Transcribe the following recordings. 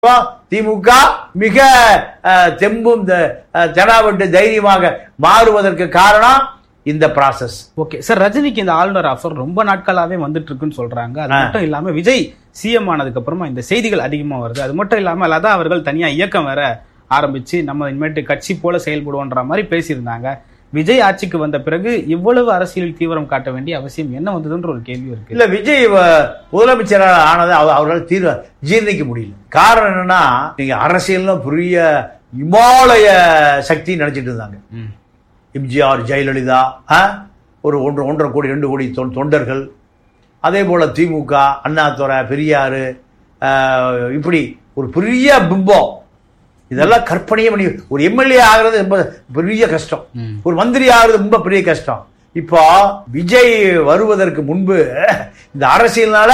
இப்போ திமுக மிக அஹ், தெம்பும் த- அஹ், தெனாவட்டு தைரியமாக மாறுவதற்கு காரணம் இந்த ப்ராசஸ் ஓகே சார் ரஜினிக்கு இந்த ஆளுநர் ஆஃபர் ரொம்ப நாட்களாவே வந்துட்டு இருக்குன்னு சொல்றாங்க அது ஆ. மட்டும் இல்லாம விஜய் சிஎம் ஆனதுக்கு அப்புறமா இந்த செய்திகள் அதிகமா வருது அது மட்டும் இல்லாம லதா அவர்கள் தனியா இயக்கம் வேற ஆரம்பிச்சு நம்ம இனிமேட்டு கட்சி போல செயல்படுவோன்ற மாதிரி பேசியிருந்தாங்க விஜய் ஆட்சிக்கு வந்த பிறகு இவ்வளவு அரசியல் தீவிரம் காட்ட வேண்டிய அவசியம் என்ன வந்ததுன்ற ஒரு கேள்வி இருக்கு இல்ல விஜய் வ- முதலமைச்சராக ஆனது அவ- அவரால் தீர்வு ஜீர்ணிக்க முடியல காரணம் என்னன்னா நீங்க அரசியல்னா பெரிய இமாலய சக்தி நினைச்சிட்டு இருந்தாங்க ம். எம்ஜிஆர் ஜெயலலிதா ஆ? ஒரு ஒன்று ஒன்றரை கோடி ரெண்டு கோடி தொ- தொண்டர்கள் அதே போல திமுக அண்ணாதுரை பெரியாரு ஆ, இப்படி ஒரு பெரிய பிம்பம் இதெல்லாம் கற்பனையே பண்ணி ஒரு எம்எல்ஏ ஆகிறது ரொம்ப பெரிய கஷ்டம் ம். ஒரு மந்திரி ஆகிறது ரொம்ப பெரிய கஷ்டம் இப்போ விஜய் வருவதற்கு முன்பு இந்த அரசியல்னால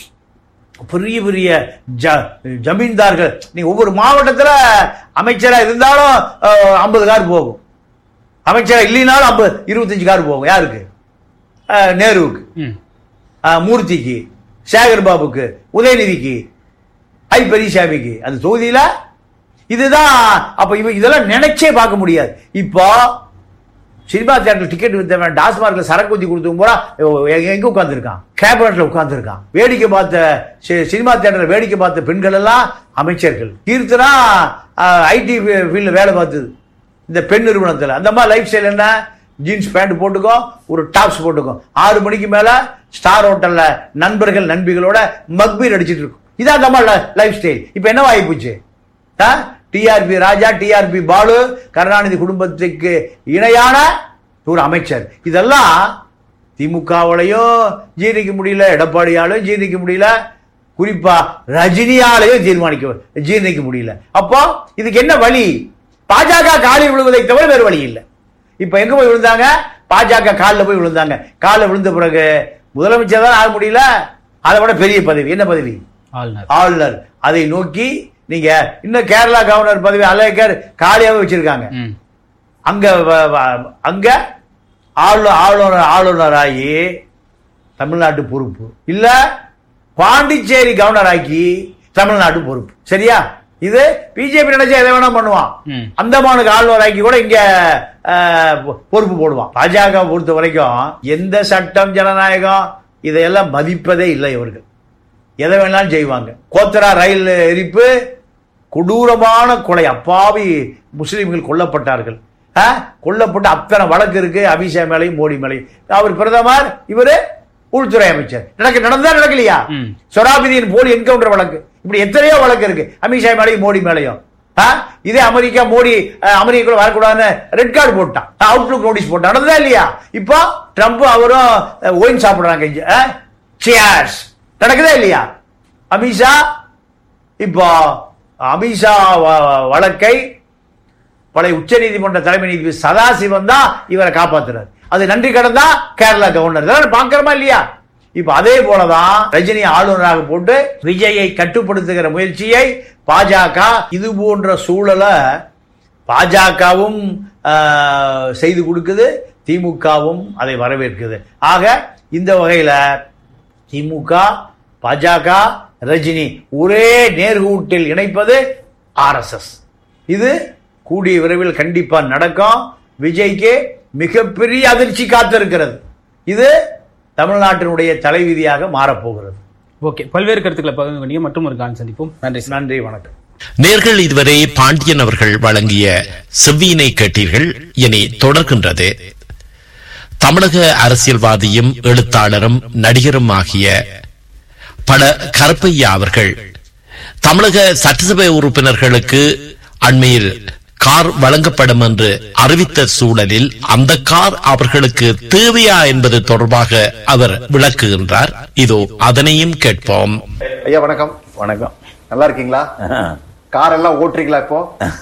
பெரிய பெரிய ஜ ஜமீன்தார்கள் நீங்க ஒவ்வொரு மாவட்டத்துல அமைச்சரா இருந்தாலும் ஐம்பது கார் போகும் அமைச்சரா இல்லைனாலும் ஐம்பது இருபத்தஞ்சு கார் போகும் யாருக்கு அஹ், நேருவுக்கு ம். அஹ், மூர்த்திக்கு சேகர் பாபுக்கு உதயநிதிக்கு ஐ பெரியசாமிக்கு அந்த தொகுதியில இதுதான் அப்ப இவ இதெல்லாம் நினைச்சே பார்க்க முடியாது இப்போ சினிமா தியேட்டர் டிக்கெட் வித்தவன் டாஸ்மார்க்ல சரக்கு ஊத்தி கொடுத்து போறா எங்க உட்காந்துருக்கான் கேபினட்ல உட்காந்துருக்கான் வேடிக்கை பார்த்த சி- சினிமா தியேட்டர் வேடிக்கை பார்த்த பெண்கள் எல்லாம் அமைச்சர்கள் கீர்த்தனா ஐடி ஃபீல்ட்ல வேலை பார்த்தது இந்த பெண் நிறுவனத்துல அந்த மாதிரி லைஃப் ஸ்டைல் என்ன ஜீன்ஸ் பேண்ட் போட்டுக்கோ ஒரு டாப்ஸ் போட்டுக்கோ ஆறு மணிக்கு மேல ஸ்டார் ஹோட்டல்ல நண்பர்கள் நண்பிகளோட மக்பீர் அடிச்சிட்டு இருக்கும் இதான் அந்த மாதிரி லைஃப் ஸ்டைல் இப்போ என்னவா ஆயிப்போச்சு டிஆர்பி ராஜா டிஆர்பி பாலு கருணாநிதி குடும்பத்துக்கு இணையான ஒரு அமைச்சர் இதெல்லாம் திமுகவாலையும் ஜீர்ணிக்க முடியல எடப்பாடியாலையும் ஜீர்ணிக்க முடியல குறிப்பா ரஜினியாலையும் தீர்மானிக்க ஜீர்ணிக்க முடியல அப்போ இதுக்கு என்ன வழி பாஜக காலில் விழுவதை தவிர வேறு வழி இல்லை இப்ப எங்க போய் விழுந்தாங்க பாஜக காலில் போய் விழுந்தாங்க காலில் விழுந்த பிறகு முதலமைச்சர் தான் ஆக முடியல அதை விட பெரிய பதவி என்ன பதவி ஆளுநர் ஆளுநர் அதை நோக்கி நீங்க இன்னும் கேரளா கவர்னர் பதவி அலேக்கர் காலியாவே வச்சிருக்காங்க ம். அங்க வ- வ- அங்க ஆளு ஆளுநர் ஆளுநராகி தமிழ்நாட்டு பொறுப்பு இல்ல பாண்டிச்சேரி கவர்னர் ஆக்கி தமிழ்நாட்டு பொறுப்பு சரியா இது பிஜேபி நினைச்சா எதை வேணா பண்ணுவான் ம். அந்தமானுக்கு ஆளுநர் ஆக்கி கூட இங்க அஹ், பொ- பொறுப்பு போடுவான் பாஜக பொறுத்த வரைக்கும் எந்த சட்டம் ஜனநாயகம் இதையெல்லாம் மதிப்பதே இல்லை இவர்கள் எதை வேணாலும் செய்வாங்க கோத்தரா ரயில் எரிப்பு கொடூரமான கொலை அப்பாவி முஸ்லிம்கள் கொல்லப்பட்டார்கள் ஆ? கொல்லப்பட்ட அத்தனை வழக்கு இருக்கு அபிஷா மேலையும் மோடி மேலையும் அவர் பிரதமர் இவரு உள்துறை அமைச்சர் நடக்க நடந்தா நடக்கலையா ம். சொராபிதியின் போலி என்கவுண்டர் வழக்கு இப்படி எத்தனையோ வழக்கு இருக்கு அமித்ஷா மேலையும் மோடி மேலையும் ஆ? இதே அமெரிக்கா மோடி அஹ், அமெரிக்காக்குள்ள வரக்கூடாதுன்னு ரெட் கார்டு போட்டான் அவுட்லுக் நோட்டீஸ் போட்டான் நடந்ததா இல்லையா இப்போ ட்ரம்ப் அவரும் ஒயின் சாப்பிடுறாங்க இங்க சியர்ஸ் நடக்குதா இல்லையா அமித்ஷா இப்போ அமித்ஷா வ- வழக்கை பழைய உச்ச நீதிமன்ற தலைமை நீதிபதி சதாசிவம் தான் இவரை காப்பாத்துறாரு அது நன்றி கடன் தான் கேரளா கவர்னர் இதெல்லாம் பார்க்கிறோமா இல்லையா இப்ப அதே போலதான் ரஜினி ஆளுநராக போட்டு விஜயை கட்டுப்படுத்துகிற முயற்சியை பாஜக இது போன்ற சூழலை பாஜகவும் ஆஹ், செய்து கொடுக்குது திமுகவும் அதை வரவேற்குது ஆக இந்த வகையில திமுக பாஜக ரஜினி ஒரே நேர்கூட்டில் இணைப்பது ஆர்எஸ்எஸ் இது கூடிய விரைவில் கண்டிப்பா நடக்கும் விஜய்க்கு மிகப்பெரிய அதிர்ச்சி காத்திருக்கிறது இது தமிழ்நாட்டினுடைய தலைவிதியாக மாறப்போகிறது ஓகே பல்வேறு கருத்துக்களை பகிர்ந்து கொண்டீங்க மற்றும் ஒரு காலம் சந்திப்போம் நன்றி சார் நன்றி வணக்கம் நேர்கள் இதுவரை பாண்டியன் அவர்கள் வழங்கிய செவ்வியினை கேட்டீர்கள் இனி தொடர்கின்றது தமிழக அரசியல்வாதியும் எழுத்தாளரும் நடிகரும் ஆகிய பல கருப்பையா அவர்கள் தமிழக சட்டசபை உறுப்பினர்களுக்கு அண்மையில் கார் வழங்கப்படும் என்று அறிவித்த சூழலில் அந்த கார் அவர்களுக்கு தேவையா என்பது தொடர்பாக அவர் விளக்குகின்றார் இதோ அதனையும் கேட்போம் ஐயா வணக்கம் வணக்கம் நல்லா இருக்கீங்களா கார் எல்லாம் ஓட்டுறீங்களா இப்போ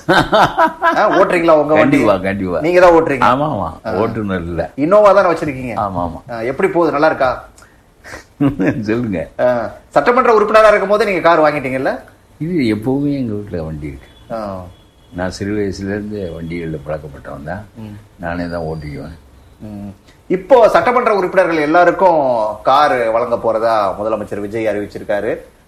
ஆ, ஓட்டுறீங்களா உங்க வண்டி கண்டிப்பா கண்டிப்பா நீங்க தான் ஓட்டுறீங்க ஆமா ஆமா ஓட்டுநர் இல்ல இன்னோவா தானே வச்சிருக்கீங்க ஆமா ஆமா ஆ, எப்படி போகுது நல்லா இருக்கா சொல்லுங்க ஆ, சட்டமன்ற உறுப்பினரா இருக்கும் போது நீங்க கார் வாங்கிட்டீங்கல்ல இது எப்பவுமே எங்க வீட்டுல வண்டி இருக்கு ஆ, நான் சிறு வயசுல இருந்து வண்டிகளில் பழக்கப்பட்டவன் தான் நானே தான் ஓட்டிக்குவேன் ம். இப்போ சட்டமன்ற உறுப்பினர்கள் எல்லாருக்கும் கார் வழங்க போறதா முதலமைச்சர் விஜய் அறிவிச்சிருக்காரு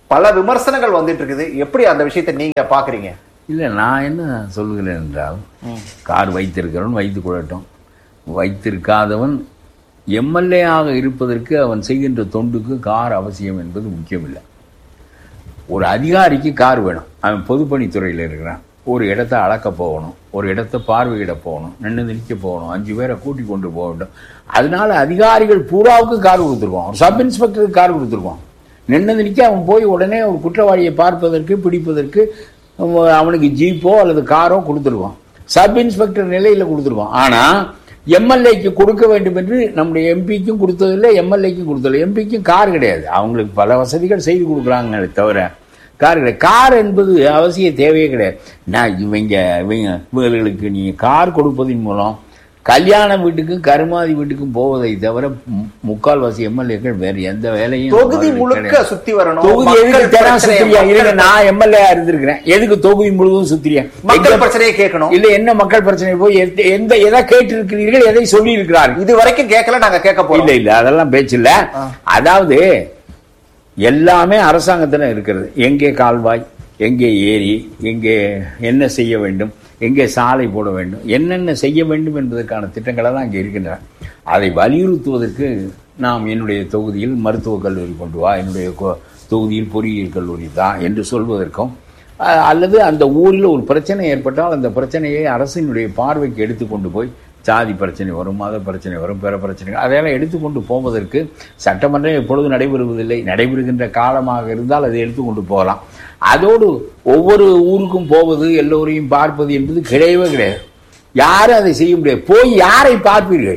பல விமர்சனங்கள் வந்துட்டு இருக்குது எப்படி அந்த விஷயத்தை நீங்க பாக்குறீங்க இல்லை நான் என்ன சொல்லுகிறேன் என்றால் கார் வைத்திருக்கிறவன் வைத்துக் கொள்ளட்டும் வைத்திருக்காதவன் எம்எல்ஏ ஆக இருப்பதற்கு அவன் செய்கின்ற தொண்டுக்கு கார் அவசியம் என்பது முக்கியமில்லை ஒரு அதிகாரிக்கு கார் வேணும் அவன் பொதுப்பணித்துறையில் இருக்கிறான் ஒரு இடத்த அளக்க போகணும் ஒரு இடத்த பார்வையிட போகணும் நின்று நிற்க போகணும் அஞ்சு பேரை கூட்டி கொண்டு போக வேண்டும் அதனால அதிகாரிகள் பூராவுக்கு கார் கொடுத்துருக்கோம் ஒரு சப் இன்ஸ்பெக்டருக்கு கார் கொடுத்துருக்கோம் நின்று நிற்க அவன் போய் உடனே ஒரு குற்றவாளியை பார்ப்பதற்கு பிடிப்பதற்கு அவன் அவனுக்கு ஜீப்போ அல்லது காரோ கொடுத்துருக்கோம் சப் இன்ஸ்பெக்டர் நிலையில் கொடுத்துருக்கோம் ஆனால் எம்எல்ஏக்கு கொடுக்க வேண்டும் என்று நம்முடைய எம்பிக்கும் கொடுத்ததில்லை எம்எல்ஏக்கும் கொடுத்ததில்லை எம்பிக்கும் கார் கிடையாது அவங்களுக்கு பல வசதிகள் செய்து கொடுக்குறாங்களே தவிர கார் கிடையாது கார் என்பது அவசிய தேவையே கிடையாது நான் இவங்க இவங்க இவர்களுக்கு நீ கார் கொடுப்பதன் மூலம் கல்யாண வீட்டுக்கும் கருமாதி வீட்டுக்கும் போவதை தவிர மு- முக்கால்வாசி எம்எல்ஏக்கள் வேற எந்த வேலையும் தொகுதி அவர்களுக்கு முழுக்க கிடையாது. சுத்தி வரணும் தொகுதி மக்கள் எதுக்கு தினம் பிரச்சனையை சுத்திரியா இருங்க மக்கள் நான் எம்எல்ஏ இருந்திருக்கிறேன் எதுக்கு தொகுதி முழுவதும் சுத்திரியா மக்கள் எங்க- பிரச்சனையை கேட்கணும் இல்ல என்ன மக்கள் பிரச்சனை போய் எந்த- எந்த எதை கேட்டு இருக்கிறீர்கள் எதை சொல்லி இருக்கிறார்கள் இது வரைக்கும் கேட்கல நாங்க கேட்க இல்ல போறோம் இல்ல அதெல்லாம் பேச்சு இல்ல அதாவது எல்லாமே அரசாங்கத்துல இருக்கிறது எங்கே கால்வாய் எங்கே ஏரி எங்கே என்ன செய்ய வேண்டும் எங்கே சாலை போட வேண்டும் என்னென்ன செய்ய வேண்டும் என்பதற்கான திட்டங்கள் எல்லாம் அங்கே இருக்கின்றன அதை வலியுறுத்துவதற்கு நாம் என்னுடைய தொகுதியில் மருத்துவக் கல்லூரி கொண்டு வா என்னுடைய கொ- தொகுதியில் பொறியியல் கல்லூரி தான் என்று சொல்வதற்கும் அஹ், அல்லது அந்த ஊரில் ஒரு பிரச்சனை ஏற்பட்டால் அந்த பிரச்சனையை அரசினுடைய பார்வைக்கு எடுத்துக்கொண்டு போய் சாதி பிரச்சனை வரும் மத பிரச்சனை வரும் பிற பிரச்சனைகள் அதையெல்லாம் எடுத்துக்கொண்டு போவதற்கு சட்டமன்றம் எப்பொழுதும் நடைபெறுவதில்லை நடைபெறுகின்ற காலமாக இருந்தால் அதை எடுத்துக்கொண்டு போகலாம் அதோடு ஒவ்வொரு ஊருக்கும் போவது எல்லோரையும் பார்ப்பது என்பது கிடையவே கிடையாது யாரும் அதை செய்ய முடியாது போய் யாரை பார்ப்பீர்கள்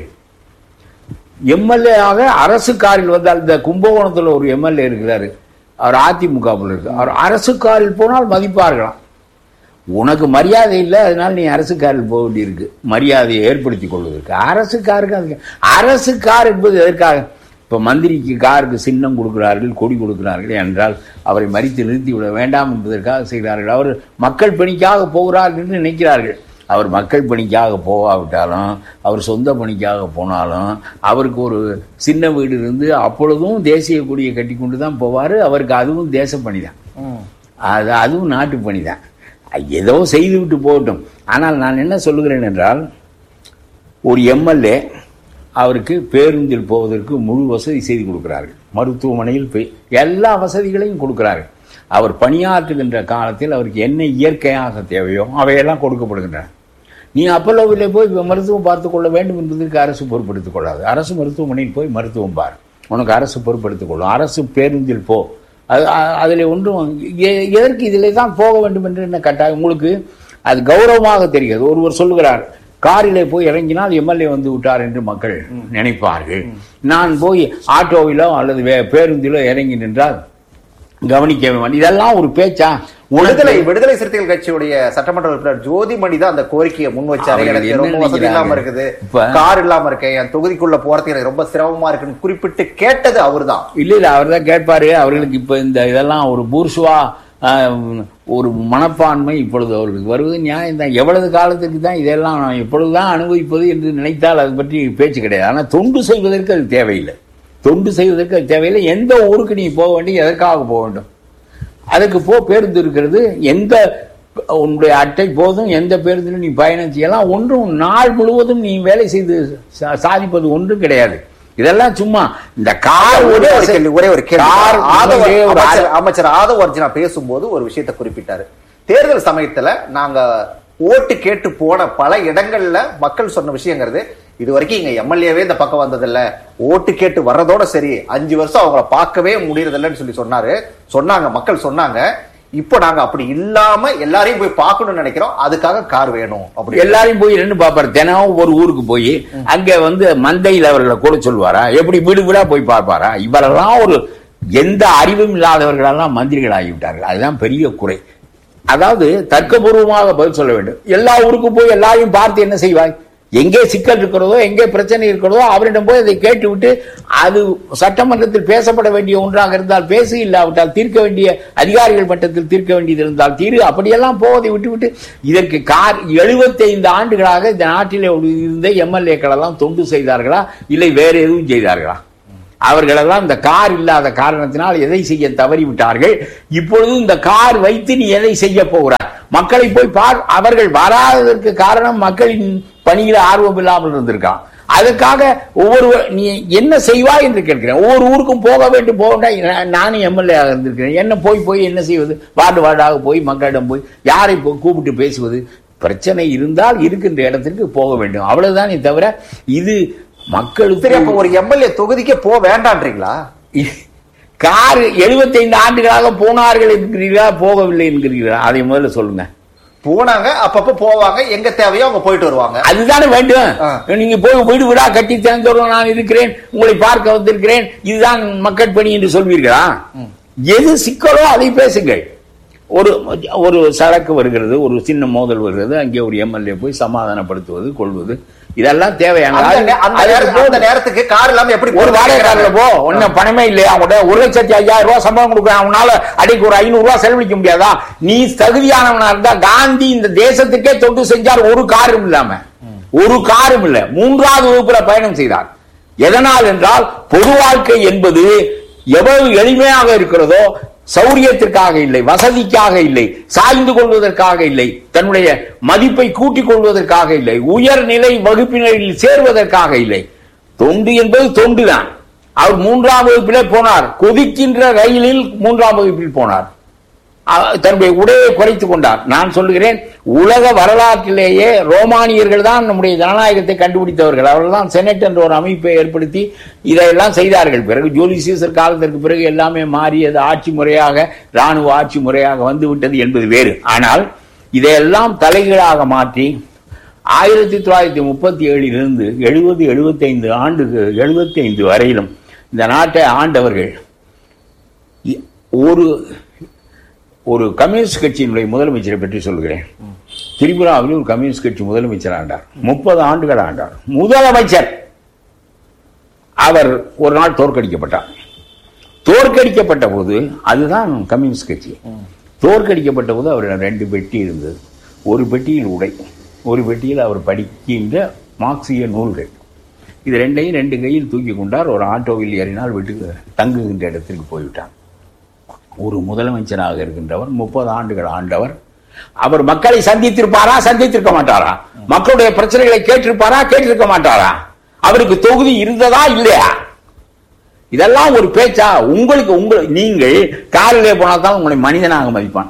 எம்எல்ஏ ஆக அரசு காரில் வந்தால் இந்த கும்பகோணத்தில் ஒரு எம்எல்ஏ இருக்கிறாரு அவர் அதிமுகவில் இருக்கு அவர் அரசு காரில் போனால் மதிப்பார்களாம் உனக்கு மரியாதை இல்லை அதனால நீ அரசு காரில் போக வேண்டியிருக்கு மரியாதையை ஏற்படுத்திக் கொள்வதற்கு அரசு காருக்கு அதுக்கு அரசு கார் என்பது எதற்காக இப்போ மந்திரிக்கு காருக்கு சின்னம் கொடுக்கிறார்கள் கொடி கொடுக்கிறார்கள் என்றால் அவரை மறித்து நிறுத்தி விட வேண்டாம் என்பதற்காக செய்கிறார்கள் அவர் மக்கள் பணிக்காக போகிறார் என்று நினைக்கிறார்கள் அவர் மக்கள் பணிக்காக போகாவிட்டாலும் அவர் சொந்த பணிக்காக போனாலும் அவருக்கு ஒரு சின்ன வீடு இருந்து அப்பொழுதும் தேசிய கொடியை கட்டி கொண்டு தான் போவார் அவருக்கு அதுவும் தேச பணி தான் அது அதுவும் நாட்டு பணி தான் ஏதோ செய்துவிட்டு போகட்டும் ஆனால் நான் என்ன சொல்லுகிறேன் என்றால் ஒரு எம்எல்ஏ அவருக்கு பேருந்தில் போவதற்கு முழு வசதி செய்து கொடுக்கிறார்கள் மருத்துவமனையில் போய் எல்லா வசதிகளையும் கொடுக்கிறார்கள் அவர் பணியாற்றுகின்ற காலத்தில் அவருக்கு என்ன இயற்கையாக தேவையோ அவையெல்லாம் கொடுக்கப்படுகின்றன நீ அப்பல்லோவில் போய் மருத்துவம் பார்த்துக் கொள்ள வேண்டும் என்பதற்கு அரசு பொறுப்பெடுத்துக் கொள்ளாது அரசு மருத்துவமனையில் போய் மருத்துவம் பார் உனக்கு அரசு பொறுப்பெடுத்துக் கொள்ளும் அரசு பேருந்தில் போ அது அ- அதில் ஒன்றும் எ- எதற்கு இதிலே தான் போக வேண்டும் என்று என்ன கட்டாயம் உங்களுக்கு அது கௌரவமாக தெரிகிறது ஒருவர் சொல்லுகிறார் காரிலே போய் இறங்கினால் எம்எல்ஏ வந்து விட்டார் என்று மக்கள் நினைப்பார்கள் நான் போய் ஆட்டோவிலோ அல்லது வே- பேருந்திலோ இறங்கி நின்றால் கவனிக்க வேண்டும் இதெல்லாம் ஒரு பேச்சா விடுதலை விடுதலை சிறுத்தைகள் கட்சியுடைய சட்டமன்ற உறுப்பினர் ஜோதிமணி தான் அந்த கோரிக்கையை முன் வச்சாரு அவங்க எனக்கு என்ன ரொம்ப வசதி இல்லாம நினைக்கிறாங்க? இருக்குது இப்ப- கார் இல்லாம இருக்கேன் என் தொகுதிக்குள்ள போறதுக்கு எனக்கு ரொம்ப சிரமமா இருக்குன்னு குறிப்பிட்டு கேட்டது அவர்தான் இல்ல இல்ல அவர் தான் கேட்பாரு அவர்களுக்கு இப்ப இந்த இதெல்லாம் ஒரு பூர்சுவா ஆஹ், ஒரு மனப்பான்மை இப்பொழுது அவர்களுக்கு வருவது நியாயம் தான் எவ்வளவு காலத்துக்கு தான் இதெல்லாம் நான் எப்பொழுதுதான் அனுபவிப்பது என்று நினைத்தால் அது பற்றி பேச்சு கிடையாது ஆனால் தொண்டு செய்வதற்கு அது தேவையில்லை தொண்டு செய்வதற்கு அது தேவையில்லை எந்த ஊருக்கு நீ போக வேண்டும் எதற்காக போக வேண்டும் அதுக்கு போ பேருந்து இருக்கிறது எந்த உன்னுடைய அட்டை போதும் எந்த பேருந்திலும் நீ பயணம் செய்யலாம் ஒன்றும் நாள் முழுவதும் நீ வேலை செய்து சா- சாதிப்பது ஒன்றும் கிடையாது இதெல்லாம் சும்மா இந்த கார் ஒரே ஒரு கேள்வி ஒரே ஒரு கேள்வி கார் ஆதவ உண்மையிலேயே ஒரு அமைச்சர் அமைச்சர் ஆதவ அர்ஜுனா பேசும்போது ஒரு விஷயத்தை குறிப்பிட்டாரு தேர்தல் சமயத்துல நாங்க ஓட்டு கேட்டு போன பல இடங்கள்ல மக்கள் சொன்ன விஷயங்கிறது இது வரைக்கும் இங்க எம்எல்ஏவே இந்த பக்கம் வந்ததில்ல ஓட்டு கேட்டு வர்றதோட சரி அஞ்சு வருஷம் அவங்கள பார்க்கவே முடியறதில்லைன்னு சொல்லி சொன்னாரு சொன்னாங்க மக்கள் சொன்னாங்க இப்போ நாங்க அப்படி இல்லாம எல்லாரையும் போய் பார்க்கணும்னு நினைக்கிறோம் அதுக்காக கார் வேணும் அப்படி எல்லாரையும் போய் நின்று பார்ப்பாரு தினம் ஒரு ஊருக்கு போய் அங்க வந்து மந்தையில் அவர்களை கூட சொல்வாரா எப்படி வீடு வீடா போய் பார்ப்பாரா இவரெல்லாம் ஒரு எந்த அறிவும் இல்லாதவர்களெல்லாம் மந்திரிகள் ஆகிவிட்டார்கள் அதுதான் பெரிய குறை அதாவது தர்க்கபூர்வமாக பதில் சொல்ல வேண்டும் எல்லா ஊருக்கும் போய் எல்லாரையும் பார்த்து என்ன செய்வாய் எங்கே சிக்கல் இருக்கிறதோ எங்கே பிரச்சனை இருக்கிறதோ அவரிடம் போய் அதை கேட்டுவிட்டு அது சட்டமன்றத்தில் பேசப்பட வேண்டிய ஒன்றாக இருந்தால் பேசு இல்லாவிட்டால் தீர்க்க வேண்டிய அதிகாரிகள் மட்டத்தில் தீர்க்க வேண்டியது இருந்தால் தீர்வு அப்படியெல்லாம் போவதை விட்டுவிட்டு இதற்கு கார் 75 ஆண்டுகளாக இந்த நாட்டிலே இருந்த எம்எல்ஏக்கள் எல்லாம் தொண்டு செய்தார்களா இல்லை வேற எதுவும் செய்தார்களா அவர்களெல்லாம் இந்த கார் இல்லாத காரணத்தினால் எதை செய்ய தவறிவிட்டார்கள் இப்பொழுது இந்த கார் வைத்து நீ எதை செய்ய போகிறாய் மக்களை போய் பார் அவர்கள் வராததற்கு காரணம் மக்களின் பணியில் ஆர்வம் இல்லாமல் இருந்திருக்கான் அதுக்காக ஒவ்வொரு நீ என்ன செய்வாய் என்று கேட்கிறேன் ஒவ்வொரு ஊருக்கும் போக வேண்டும் போக வேண்டாம். நான் நானும் எம்எல்ஏ ஆக இருந்திருக்கிறேன் என்ன போய் போய் என்ன செய்வது வார்டு வார்டாக போய் மக்களிடம் போய் யாரை போ- கூப்பிட்டு பேசுவது பிரச்சனை இருந்தால் இருக்கின்ற இடத்திற்கு போக வேண்டும் அவ்வளவுதானே தவிர இது சரி மக்களுக்கு அப்ப ஒரு எம்எல்ஏ தொகுதிக்கே போக வேண்டான்றீங்களா கார் 75 ஆண்டுகளாக போனார்கள் என்கிறீர்களா போகவில்லை என்கிறீர்களா அதை முதல்ல சொல்லுங்க போனாங்க அப்பப்ப போவாங்க எங்க தேவையோ அவங்க போயிட்டு வருவாங்க அதுதானே வேண்டும் ஆ. நீங்க போய் வீடு வீடா கட்டி திறந்தோறும் நான் இருக்கிறேன் உங்களை பார்க்க வந்திருக்கிறேன் இதுதான் மக்கள் பணி என்று சொல்வீர்களா எது சிக்கலோ அதை பேசுங்கள் ஒரு ஒரு சரக்கு வருகிறது ஒரு சின்ன மோதல் வருகிறது அங்கே ஒரு எம்எல்ஏ போய் சமாதானப்படுத்துவது கொள்வது இதெல்லாம் தேவையான அந்த நே- அந்த நேர- அந்த நேரத்துக்கு கார் இல்லாம எப்படி ஒரு போறது? வாடகைக்காரல போ ஒன்னும் பணமே இல்லையா அவங்கள்ட்ட ஒரு லட்சத்தி ஐயாயிரம் ரூபாய் சம்பளம் கொடுக்குறான் அவனால அடிக்கு ஒரு ஐநூறு ரூபாய் செலவழிக்க முடியாதா நீ தகுதியானவனா இருந்தா காந்தி இந்த தேசத்துக்கே தொண்டு செஞ்சார் ஒரு காரும் இல்லாம ஒரு காரும் இல்ல மூன்றாவது வகுப்புல பயணம் செய்தார் எதனால் என்றால் பொது வாழ்க்கை என்பது எவ்வளவு எளிமையாக இருக்கிறதோ சௌரியத்திற்காக இல்லை வசதிக்காக இல்லை சாய்ந்து கொள்வதற்காக இல்லை தன்னுடைய மதிப்பை கூட்டிக் கொள்வதற்காக இல்லை உயர்நிலை வகுப்பினரில் சேர்வதற்காக இல்லை தொண்டு என்பது தொண்டுதான் அவர் மூன்றாம் வகுப்பிலே போனார் கொதிக்கின்ற ரயிலில் மூன்றாம் வகுப்பில் போனார் அ- தன்னுடைய உடையை குறைத்துக் கொண்டார் நான் சொல்லுகிறேன் உலக வரலாற்றிலேயே ரோமானியர்கள் தான் நம்முடைய ஜனநாயகத்தை கண்டுபிடித்தவர்கள் அவர்கள் தான் செனட் என்ற ஒரு அமைப்பை ஏற்படுத்தி இதையெல்லாம் செய்தார்கள் பிறகு ஜூலி சீசர் காலத்திற்கு பிறகு எல்லாமே மாறியது ஆட்சி முறையாக ராணுவ ஆட்சி முறையாக வந்து விட்டது என்பது வேறு ஆனால் இதையெல்லாம் தலைகீழாக மாற்றி ஆயிரத்தி தொள்ளாயிரத்தி முப்பத்தி ஏழிலிருந்து எழுபது எழுபத்தைந்து ஆண்டுக்கு எழுபத்தி ஐந்து வரையிலும் இந்த நாட்டை ஆண்டவர்கள் இ- ஒரு ஒரு கம்யூனிஸ்ட் கட்சியினுடைய முதலமைச்சரை பற்றி சொல்கிறேன் திரிபுராவில் ஒரு கம்யூனிஸ்ட் கட்சி முதலமைச்சர் ஆண்டார் முப்பது ஆண்டுகள் ஆண்டார் முதலமைச்சர் அவர் ஒரு நாள் தோற்கடிக்கப்பட்டார் தோற்கடிக்கப்பட்ட போது அதுதான் கம்யூனிஸ்ட் கட்சி தோற்கடிக்கப்பட்ட போது அவரிடம் ரெண்டு பெட்டி இருந்தது ஒரு பெட்டியில் உடை ஒரு பெட்டியில் அவர் படிக்கின்ற மார்க்சிய நூல்கள் இது ரெண்டையும் ரெண்டு கையில் தூக்கி கொண்டார் ஒரு ஆட்டோவில் ஏறினால் வீட்டுக்கு தங்குகின்ற இடத்திற்கு போய்விட்டார் ஒரு முதலமைச்சராக இருக்கின்றவர் முப்பது ஆண்டுகள் ஆண்டவர் அவர் மக்களை சந்தித்திருப்பாரா சந்தித்திருக்க மாட்டாரா மக்களுடைய பிரச்சனைகளை கேட்டிருப்பாரா கேட்டிருக்க மாட்டாரா அவருக்கு தொகுதி இருந்ததா இல்லையா இதெல்லாம் ஒரு பேச்சா உங்களுக்கு உங்கள் நீங்கள் காரிலே போனா தான் உங்களை மனிதனாக மதிப்பான்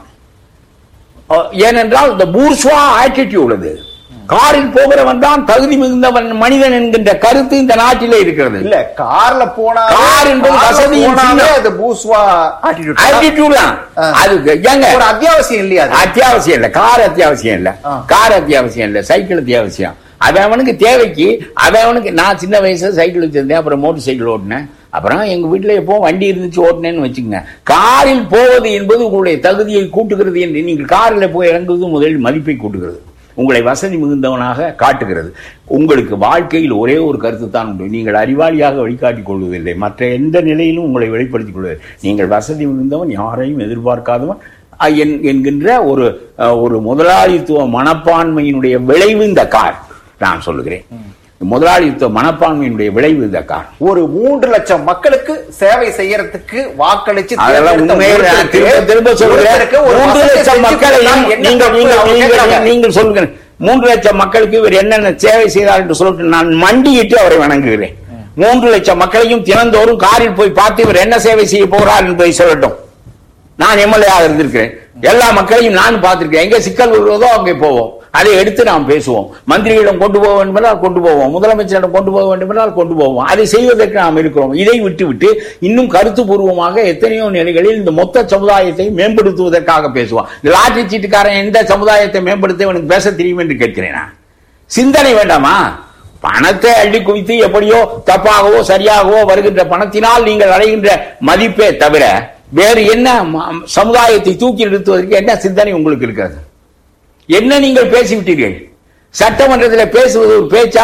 அஹ் ஏனென்றால் இந்த பூர்ஸ்வா ஆட்டிடியூட் அது காரில் போகிறவன் தான் தகுதி மிகுந்தவன் மனிதன் என்கின்ற கருத்து இந்த நாட்டிலே இருக்கிறது இல்ல கார்ல போனா கார் என்பது வசதியின் சின்னம். அது பூஸ்வா attitude. ஆட்டிடியூட் தான் ஆ. அது ஏங்க ஒரு அத்தியாவசியம் இல்லையா அது? அத்தியாவசியம் இல்ல கார் அத்தியாவசியம் இல்ல ஆ. கார் அத்தியாவசியம் இல்ல சைக்கிள் அத்தியாவசியம் அவன் அவனுக்கு தேவைக்கு அவன் அவனுக்கு நான் சின்ன வயசுல சைக்கிள் வச்சிருந்தேன் அப்புறம் மோட்டர் சைக்கிள் ஓட்டினேன் அப்புறம் எங்க வீட்டுல எப்போ வண்டி இருந்துச்சு ஓட்டினேன்னு வச்சுக்கங்க காரில் போவது என்பது உங்களுடைய தகுதியை கூட்டுகிறது என்று நீங்கள் காரில் போய் இறங்குவது முதலில் மதிப்பை கூட்டுகிறது உங்களை வசதி மிகுந்தவனாக காட்டுகிறது உங்களுக்கு வாழ்க்கையில் ஒரே ஒரு கருத்து தான் உண்டு நீங்கள் அறிவாளியாக வழிகாட்டிக் கொள்வதில்லை மற்ற எந்த நிலையிலும் உங்களை வெளிப்படுத்திக் கொள்வது நீங்கள் வசதி மிகுந்தவன் யாரையும் எதிர்பார்க்காதவன் அஹ், என்- என்கின்ற ஒரு அஹ், ஒரு முதலாளித்துவ மனப்பான்மையினுடைய விளைவு இந்த கார் நான் சொல்லுகிறேன் முதலாளித்துவ மனப்பான்மையினுடைய விளைவு இந்த கார் ஒரு மூன்று லட்சம் மக்களுக்கு சேவை செய்யறதுக்கு வாக்களிச்சு அதெல்லாம் தேர்ந்தெடுத்த உண்மையில நான் ஒருத்தருக்கு- திரும்ப திரும்ப சொல்கிறேன் ஒருத்தருக்கு ஒரு மூன்று வசதி லட்சம் செஞ்சு மக்களையும் கொடுத்தா என்ன நீங்கள் தப்பு? நீங்கள் அவங்க நீங்கள் கேட்கறாங்க. நீங்கள் சொல்லுங்க மூன்று லட்சம் மக்களுக்கு இவர் என்னென்ன சேவை செய்தார் என்று சொல்லிட்டு நான் மண்டியிட்டு அவரை வணங்குகிறேன் மூன்று லட்சம் மக்களையும் தினந்தோறும் காரில் போய் பார்த்து இவர் என்ன சேவை செய்ய போகிறார் என்பதை சொல்லட்டும் நான் எம்எல்ஏ ஆக இருந்திருக்கிறேன் எல்லா மக்களையும் நான் பார்த்திருக்கேன் எங்க சிக்கல் வருவதோ அங்கே போவோம் அதை எடுத்து நாம் பேசுவோம் மந்திரிகளிடம் கொண்டு போக வேண்டும் என்றால் கொண்டு போவோம் முதலமைச்சரிடம் கொண்டு போக வேண்டும் என்றால் கொண்டு போவோம் அதை செய்வதற்கு நாம் இருக்கிறோம் இதை விட்டுவிட்டு இன்னும் கருத்துப்பூர்வமாக எத்தனையோ நிலைகளில் இந்த மொத்த சமுதாயத்தை மேம்படுத்துவதற்காக பேசுவோம் இந்த லாட்டரி சீட்டுக்காரன் எந்த சமுதாயத்தை மேம்படுத்த எனக்கு பேச தெரியும் என்று கேட்கிறேன் நான் சிந்தனை வேண்டாமா பணத்தை அள்ளி குவித்து எப்படியோ தப்பாகவோ சரியாகவோ வருகின்ற பணத்தினால் நீங்கள் அடைகின்ற மதிப்பே தவிர வேறு என்ன ம- சமுதாயத்தை தூக்கி நிறுத்துவதற்கு என்ன சிந்தனை உங்களுக்கு இருக்கிறது என்ன நீங்கள் பேசிவிட்டீர்கள் சட்டமன்றத்தில் பேசுவது ஒரு பேச்சா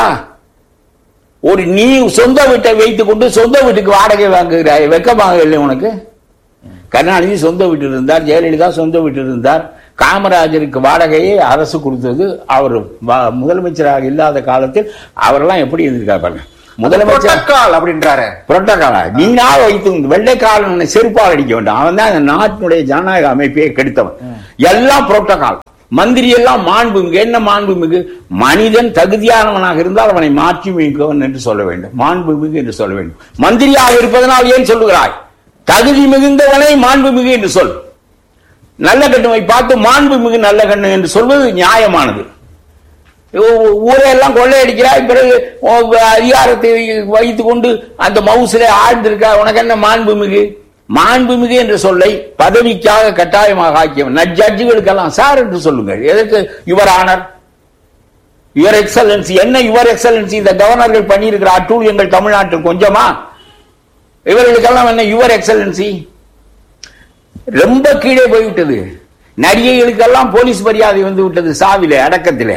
ஒரு நீ சொந்த வீட்டை வைத்துக் கொண்டு சொந்த வீட்டுக்கு வாடகை வாங்குகிறாய் வெக்கமாக இல்லை உனக்கு கருணாநிதி சொந்த வீட்டில் இருந்தார் ஜெயலலிதா சொந்த வீட்டில் இருந்தார் காமராஜருக்கு வாடகையை அரசு கொடுத்தது அவர் வ- முதலமைச்சராக இல்லாத காலத்தில் அவரெல்லாம் எப்படி இருந்திருக்காரு பாருங்க முதலமைச்சர் புரோட்டோகால் அப்படின்றாரு புரோட்டோகாலா நீங்களா வைத்து வெள்ளைக்காரன் செருப்பால் அடிக்க வேண்டாம் அவன் தான் இந்த நாட்டினுடைய ஜனநாயக அமைப்பையே கெடுத்தவன் எல்லாம் புரோட்டோகால் மந்திரி எல்லாம் மாண்புமிகு என்ன மாண்புமிகு மனிதன் தகுதியானவனாக இருந்தால் அவனை மாற்றி மிக்கவன் என்று சொல்ல வேண்டும் மாண்புமிகு என்று சொல்ல வேண்டும் மந்திரியாக இருப்பதனால் ஏன் சொல்லுகிறாய் தகுதி மிகுந்தவனை மாண்புமிகு என்று சொல் நல்ல கண்ணுவை பார்த்து மாண்புமிகு நல்ல கண்ணு என்று சொல்வது நியாயமானது ஊ- ஊரையெல்லாம் கொள்ளையடிக்கிறாய் பிறகு ஓ, அதிகாரத்தை வைத்துக் கொண்டு அந்த மவுசிலே ஆழ்ந்திருக்கா உனக்கு என்ன மாண்புமிகு மாண்புமிகு என்ற சொல்லை பதவிக்காக கட்டாயமாக ஆக்கியவன் நட்ஜட்ஜுகளுக்கெல்லாம் சார் என்று சொல்லுங்கள் எதற்கு யுவர் ஆனர் யுவர் எக்ஸலன்சி என்ன யுவர் எக்ஸலன்சி இந்த கவர்னர்கள் பண்ணியிருக்கிற அட்டூழியங்கள் தமிழ்நாட்டில் கொஞ்சமா இவர்களுக்கெல்லாம் என்ன யுவர் எக்ஸலன்சி ரொம்ப கீழே போய்விட்டது நடிகைகளுக்கெல்லாம் போலீஸ் மரியாதை வந்து விட்டது சாவிலே அடக்கத்திலே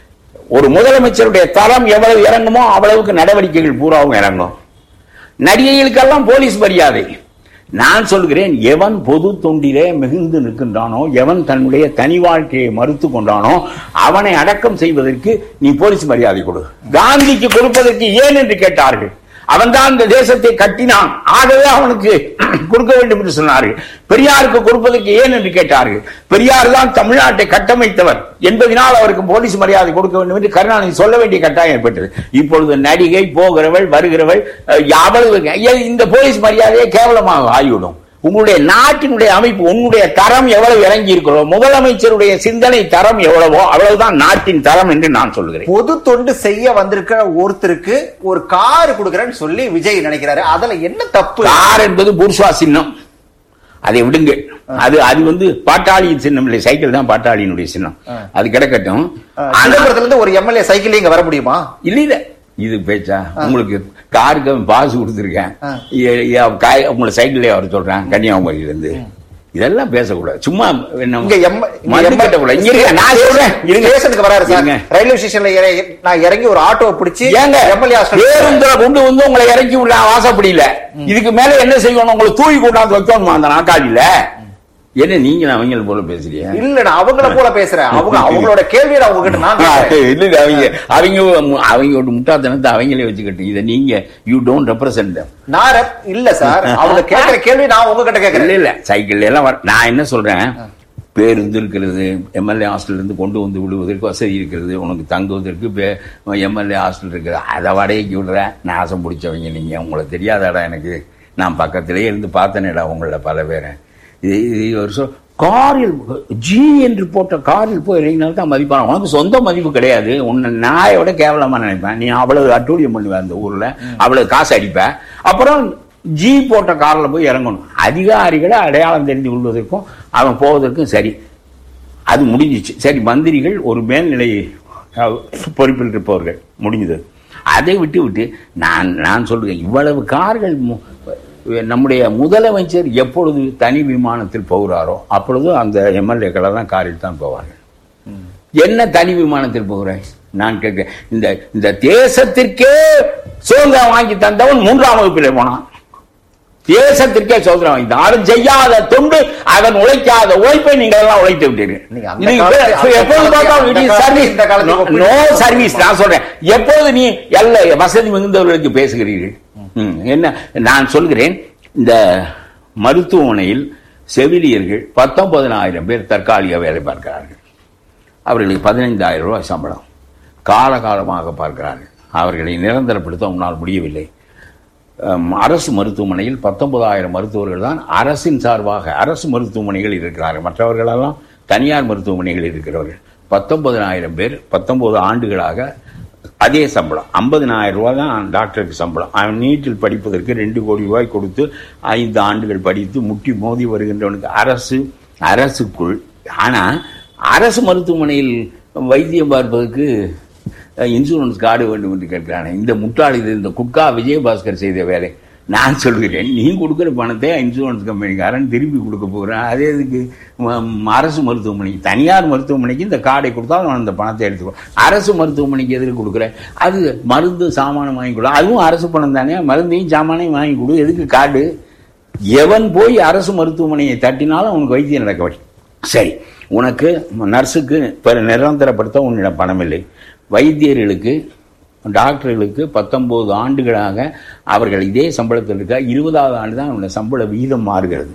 ஒரு முதலமைச்சருடைய தரம் எவ்வளவு இறங்குமோ அவ்வளவுக்கு நடவடிக்கைகள் பூராவும் இறங்கும் நடிகைகளுக்கெல்லாம் போலீஸ் மரியாதை நான் சொல்கிறேன் எவன் பொது தொண்டிலே மிகுந்து நிற்கின்றானோ எவன் தன்னுடைய தனி வாழ்க்கையை மறுத்து கொண்டானோ அவனை அடக்கம் செய்வதற்கு நீ போலீஸ் மரியாதை கொடு காந்திக்கு கொடுப்பதற்கு ஏன் என்று கேட்டார்கள் அவன்தான் இந்த தேசத்தை கட்டினான் ஆகவே அவனுக்கு கொடுக்க வேண்டும் என்று சொன்னார்கள் பெரியாருக்கு கொடுப்பதற்கு ஏன் என்று கேட்டார்கள் பெரியார் தான் தமிழ்நாட்டை கட்டமைத்தவர் என்பதனால் அவருக்கு போலீஸ் மரியாதை கொடுக்க வேண்டும் என்று கருணாநிதி சொல்ல வேண்டிய கட்டாயம் ஏற்பட்டது இப்பொழுது நடிகை போகிறவள் வருகிறவள் அஹ், அவ்வளவு ஏ- இந்த போலீஸ் மரியாதையை கேவலமாக ஆகிவிடும் உங்களுடைய நாட்டினுடைய அமைப்பு உன்னுடைய தரம் எவ்வளவு இறங்கி இருக்கிறோ முதலமைச்சருடைய சிந்தனை தரம் எவ்வளவோ அவ்வளவுதான் நாட்டின் தரம் என்று நான் சொல்கிறேன் பொது தொண்டு செய்ய வந்திருக்கிற ஒருத்தருக்கு ஒரு கார் கொடுக்கறேன்னு சொல்லி விஜய் நினைக்கிறாரு அதுல என்ன தப்பு கார் என்பது புர்ஷா சின்னம் அதை விடுங்க அது அது வந்து பாட்டாளியின் சின்னம் இல்லை சைக்கிள் தான் பாட்டாளியினுடைய சின்னம் அது கிடக்கட்டும் அஹ், ஆனா- சிதம்பரத்துல இருந்து ஒரு எம்எல்ஏ சைக்கிள் இங்க வர முடியுமா இல்ல இல்ல இது பேச்சா உங்களுக்கு காருக்கு அவன் பாஸ் கொடுத்துருக்கேன் ஆ. ஏ- ஏ, அவன் காய் உங்களை சைக்கிள்லயே அவர் சொல்றேன் கன்னியாகுமரியில இருந்து இதெல்லாம் பேசக்கூடாது சும்மா என்ன இங்க எம்- இங்க மண்ணு எம்- கட்டக்கூடாது. இங்க இருங்க, நான் சொல்றேன் இருங்க. ஸ்டேஷனுக்கு வராரு சார் இருங்க. ரயில்வே ஸ்டேஷன்ல இறங்கி நான் இறங்கி ஒரு ஆட்டோவை பிடிச்சி ஏங்க எம்எல்ஏ பேருந்துல கொண்டு வந்து உங்களை இறக்கி விட வாசப்படியில இதுக்கு மேல என்ன செய்யணும் உங்களை தூக்கி கொண்டாந்து வைக்கணுமா அந்த நாக்காளியில என்ன நீங்க அவங்கள போல பேசுறீங்க இல்ல நான் அவங்கள போல பேசுறேன் அவங்க அவங்களோட கேள்வியை நான் உங்ககிட்ட நான் கேட்கிறேன். இல்ல இல்ல, அவங்க அவங்க அவங்களோட முட்டாத்தனத்தை அவங்களே வச்சுக்கிட்டு இதை நீங்க யூ டோன்ட் ரெப்ரசென்ட் நான் rep- இல்ல சார் அவங்க கேட்கிற கேள்வி நான் உங்ககிட்ட இல்ல கேட்கிறேன் இல்ல சைக்கிள்ல எல்லாம் வர- நான் என்ன சொல்றேன் பேருந்து இருக்கிறது எம்எல்ஏ ஹாஸ்டல்ல இருந்து கொண்டு வந்து விடுவதற்கு வசதி இருக்கிறது உனக்கு தங்குவதற்கு எம்எல்ஏ ஹாஸ்டல் இருக்குது அதை வாடகைக்கு விடுற நாசம் பிடிச்சவங்க நீங்க உங்களுக்கு தெரியாதாடா எனக்கு நான் பக்கத்திலேயே இருந்து பார்த்தேனேடா உங்கள பல பேரை இது இது ஒரு சொல் காரில் ஜி என்று போட்ட காரில் போய் இறங்கினாலும் தான் மதிப்பான உனக்கு சொந்த மதிப்பு கிடையாது உன்னை நாயோட கேவலமா நினைப்பேன் நீ அவ்வளவு அட்டூழியம் பண்ணுவ அந்த ஊர்ல அவ்வளவு காசு அடிப்ப அப்புறம் ஜி போட்ட கார்ல போய் இறங்கணும் அதிகாரிகளை அடையாளம் தெரிந்து கொள்வதற்கும் அவன் போவதற்கும் சரி அது முடிஞ்சிச்சு சரி மந்திரிகள் ஒரு மேல்நிலை அஹ், பொறுப்பில் இருப்பவர்கள் முடிஞ்சது அதை விட்டு விட்டு நான் நான் சொல்றேன் இவ்வளவு கார்கள் மு- நம்முடைய முதலமைச்சர் எப்பொழுது தனி விமானத்தில் போகிறாரோ அப்பொழுது அந்த எம்எல்ஏக்களை தான் காரில் தான் போவார்கள் என்ன தனி விமானத்தில் போகிறாய் நான் கேட்கிறேன் இந்த இந்த தேசத்திற்கே சுதந்திரம் வாங்கி தந்தவன் மூன்றாம் வகுப்பிலே போனான் தேசத்திற்கே சுதந்திரம் வாங்கி தந்தான். அவன் செய்யாத தொண்டு அவன் உழைக்காத உழைப்பை நீங்கள் எல்லாம் உழைத்து விட்டீர்கள் நீங்க அந்த இது காலத்து- இப்ப எப்போது அந்த பார்த்தாலும் காலத்து- it is அந்த service. இந்த காலத்து No- ஒப்பிட்டு- no சர்வீஸ் நான் சொல்றேன் எப்போது நீ எல்லா வசதி மிகுந்தவர்களுக்கு பேசுகிறீர்கள் ம், என்ன நான் சொல்கிறேன் இந்த மருத்துவமனையில் செவிலியர்கள் பத்தொன்பதனாயிரம் பேர் தற்காலிக வேலை பார்க்கிறார்கள் அவர்களுக்கு பதினைந்தாயிரம் ரூபாய் சம்பளம் காலகாலமாக பார்க்கிறார்கள் அவர்களை நிரந்தரப்படுத்த உன்னால் முடியவில்லை அம், அரசு மருத்துவமனையில் பத்தொன்பதாயிரம் மருத்துவர்கள் தான் அரசின் சார்பாக அரசு மருத்துவமனைகள் இருக்கிறார்கள் மற்றவர்களெல்லாம் தனியார் மருத்துவமனைகள் இருக்கிறவர்கள் பத்தொன்பதனாயிரம் பேர் பத்தொன்பது ஆண்டுகளாக அதே சம்பளம் ஐம்பதினாயிரம் ரூபாய் தான் டாக்டருக்கு சம்பளம் அவன் நீட்டில் படிப்பதற்கு ரெண்டு கோடி ரூபாய் கொடுத்து ஐந்து ஆண்டுகள் படித்து முட்டி மோதி வருகின்றவனுக்கு அரசு அரசுக்குள் ஆனா அரசு மருத்துவமனையில் வைத்தியம் பார்ப்பதற்கு அஹ், இன்சூரன்ஸ் கார்டு வேண்டும் என்று கேட்கிறானே இந்த முட்டாள் இது இந்த குட்கா விஜயபாஸ்கர் செய்த வேலை நான் சொல்கிறேன் நீ கொடுக்குற பணத்தை இன்சூரன்ஸ் கம்பெனிக்காரன் திருப்பி கொடுக்க போகிறான் அதே இதுக்கு ம- அரசு மருத்துவமனைக்கு தனியார் மருத்துவமனைக்கு இந்த கார்டை கொடுத்தா அவன் அந்த பணத்தை எடுத்துக்கோ அரசு மருத்துவமனைக்கு எதுக்கு கொடுக்குற அது மருந்து சாமானம் வாங்கி கொடு அதுவும் அரசு பணம் தானே மருந்தையும் சாமானையும் வாங்கி கொடு எதுக்கு கார்டு எவன் போய் அரசு மருத்துவமனையை தட்டினாலும் அவனுக்கு வைத்தியம் நடக்க வேண்டும் சரி உனக்கு நர்ஸுக்கு பிற நிரந்தரப்படுத்த உன்னிடம் பணம் இல்லை வைத்தியர்களுக்கு டாக்டர்களுக்கு பத்தொன்பது ஆண்டுகளாக அவர்கள் இதே சம்பளத்தில் இருக்க இருபதாவது ஆண்டு தான் அவருடைய சம்பள விகிதம் மாறுகிறது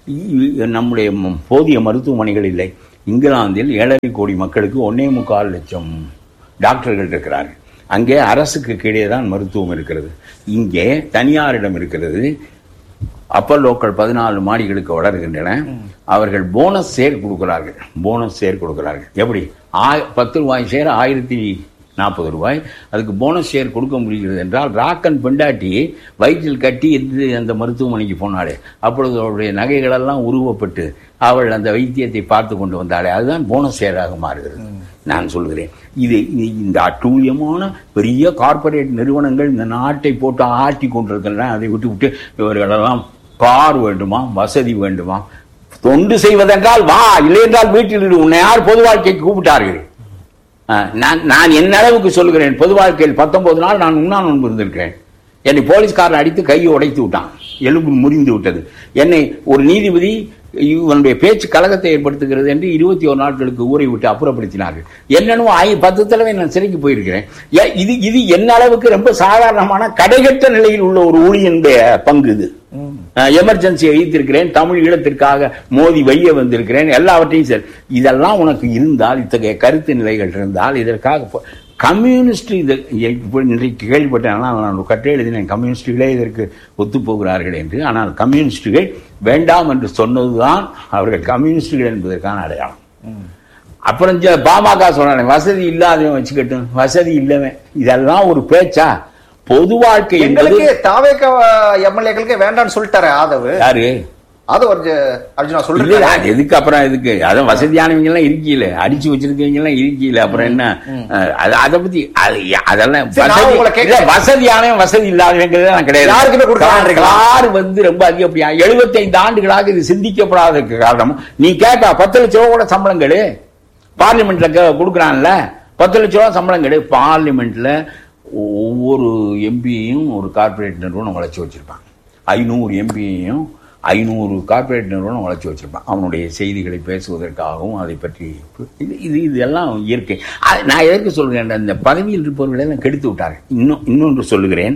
இ- நம்முடைய ம- போதிய மருத்துவமனைகள் இல்லை இங்கிலாந்தில் ஏழரை கோடி மக்களுக்கு ஒன்னே முக்கால் லட்சம் டாக்டர்கள் இருக்கிறார்கள் அங்கே அரசுக்கு கீழே தான் மருத்துவம் இருக்கிறது இங்கே தனியாரிடம் இருக்கிறது அப்பல்லோக்கள் பதினாலு மாடிகளுக்கு வளர்கின்றன அவர்கள் போனஸ் சேர் கொடுக்கிறார்கள் போனஸ் சேர் கொடுக்கிறார்கள் எப்படி ஆய் பத்து ரூபாய் சேர் ஆயிரத்தி நாற்பது ரூபாய் அதுக்கு போனஸ் ஷேர் கொடுக்க முடிகிறது என்றால் ராக்கன் பெண்டாட்டி வயிற்றில் கட்டி எது அந்த மருத்துவமனைக்கு போனாளே அப்பொழுது அவருடைய நகைகளெல்லாம் உருவப்பட்டு அவள் அந்த வைத்தியத்தை பார்த்து கொண்டு வந்தாளே அதுதான் போனஸ் ஷேராக மாறுகிறது நான் சொல்கிறேன் இது இது- இந்த அட்டூழியமான பெரிய கார்ப்பரேட் நிறுவனங்கள் இந்த நாட்டை போட்டு ஆட்டி கொண்டிருக்கின்றன அதை விட்டு விட்டு இவர்களெல்லாம் கார் வேண்டுமா வசதி வேண்டுமா தொண்டு செய்வதென்றால் வா இல்லை என்றால் வீட்டில் இரு உன்னை யார் பொது வாழ்க்கைக்கு கூப்பிட்டார்கள் ஆ, நான் நான் என்ன அளவுக்கு சொல்கிறேன் பொது வாழ்க்கையில் பத்தொன்பது நாள் நான் உண்ணா நோன்பு இருந்திருக்கிறேன் என்னை போலீஸ்காரன் அடித்து கையை உடைத்து விட்டான் எலும்பு முறிந்து விட்டது என்னை ஒரு நீதிபதி இவனுடைய பேச்சு கலகத்தை ஏற்படுத்துகிறது என்று இருபத்தி ஒரு நாட்களுக்கு ஊரை விட்டு அப்புறப்படுத்தினார்கள் என்னன்னு ஆயி பத்து தடவை நான் சிறைக்கு போயிருக்கிறேன் ஏ- இது இது என்ன அளவுக்கு ரொம்ப சாதாரணமான கடைகட்ட நிலையில் உள்ள ஒரு ஊழியனுடைய பங்கு இது எமர்ஜென்சியை வைத்திருக்கிறேன் தமிழ் ஈழத்திற்காக மோதி வைய வந்திருக்கிறேன் எல்லாவற்றையும் சரி இதெல்லாம் உனக்கு இருந்தால் இத்தகைய கருத்து நிலைகள் இருந்தால் இதற்காக போ- கம்யூனிஸ்ட் இது இப்ப இன்றைக்கு கேள்விப்பட்டேன் ஆனால் நான் ஒரு கட்டை எழுதினேன் கம்யூனிஸ்டுகளே இதற்கு ஒத்துப்போகிறார்கள் என்று ஆனால் கம்யூனிஸ்டுகள் வேண்டாம் என்று சொன்னதுதான் அவர்கள் கம்யூனிஸ்டுகள் என்பதற்கான அடையாளம் அப்புறம் ஜ- பாமக சொன்னாங்க வசதி இல்லாதவன் வச்சுக்கட்டும் வசதி இல்லவன் இதெல்லாம் ஒரு பேச்சா பொது வாழ்க்கை என்பது எங்களுக்கு தாவேக்க எம்எல்ஏக்களுக்கு வேண்டாம்னு சொல்லிட்டாரு ஆதவு யாரு அது ஒரு ஜ- அர்ஜுனா இல்ல, சொல்லிட்டு அது எதுக்கு அப்புறம் எதுக்கு அதான் வசதியானவங்க எல்லாம் இருக்கீல அடிச்சு வச்சிருக்கவங்க எல்லாம் இருக்கீல அப்புறம் என்ன அஹ், அது அதை பத்தி அது அதெல்லாம் சரி, நான் வசதி- உங்களை கேட்கிறேன். இல்ல, வசதியானவன் வசதி இல்லாதவங்கிறது நான் கிடையாது யாருக்குமே கொடுக்க மாட்டீங்களா? கார் வந்து ரொம்ப அதிகப்படியா எழுபத்தைந்து ஆண்டுகளாக இது சிந்திக்கப்படாததுக்கு காரணம் நீ கேட்க பத்து லட்ச ரூபா கூட சம்பளம் கேடு பார்லிமெண்ட்ல க- கொடுக்குறான்ல பத்து லட்ச ரூபா சம்பளம் கேடு பார்லிமெண்ட்ல ஒவ்வொரு எம்பியையும் ஒரு கார்ப்பரேட் நிறுவனம் வளைச்சு வச்சிருப்பான் ஐநூறு எம்பியையும் ஐநூறு கார்ப்பரேட் நிறுவனம் வளைச்சு வச்சிருப்பான் அவனுடைய செய்திகளை பேசுவதற்காகவும் அதை பற்றி இது இது இதெல்லாம் இயற்கை அது நான் எதற்கு சொல்கிறேன் இந்த பதவியில் இருப்பவர்களை எல்லாம் கெடுத்து விட்டார்கள் இன்னும் இன்னொன்று சொல்லுகிறேன்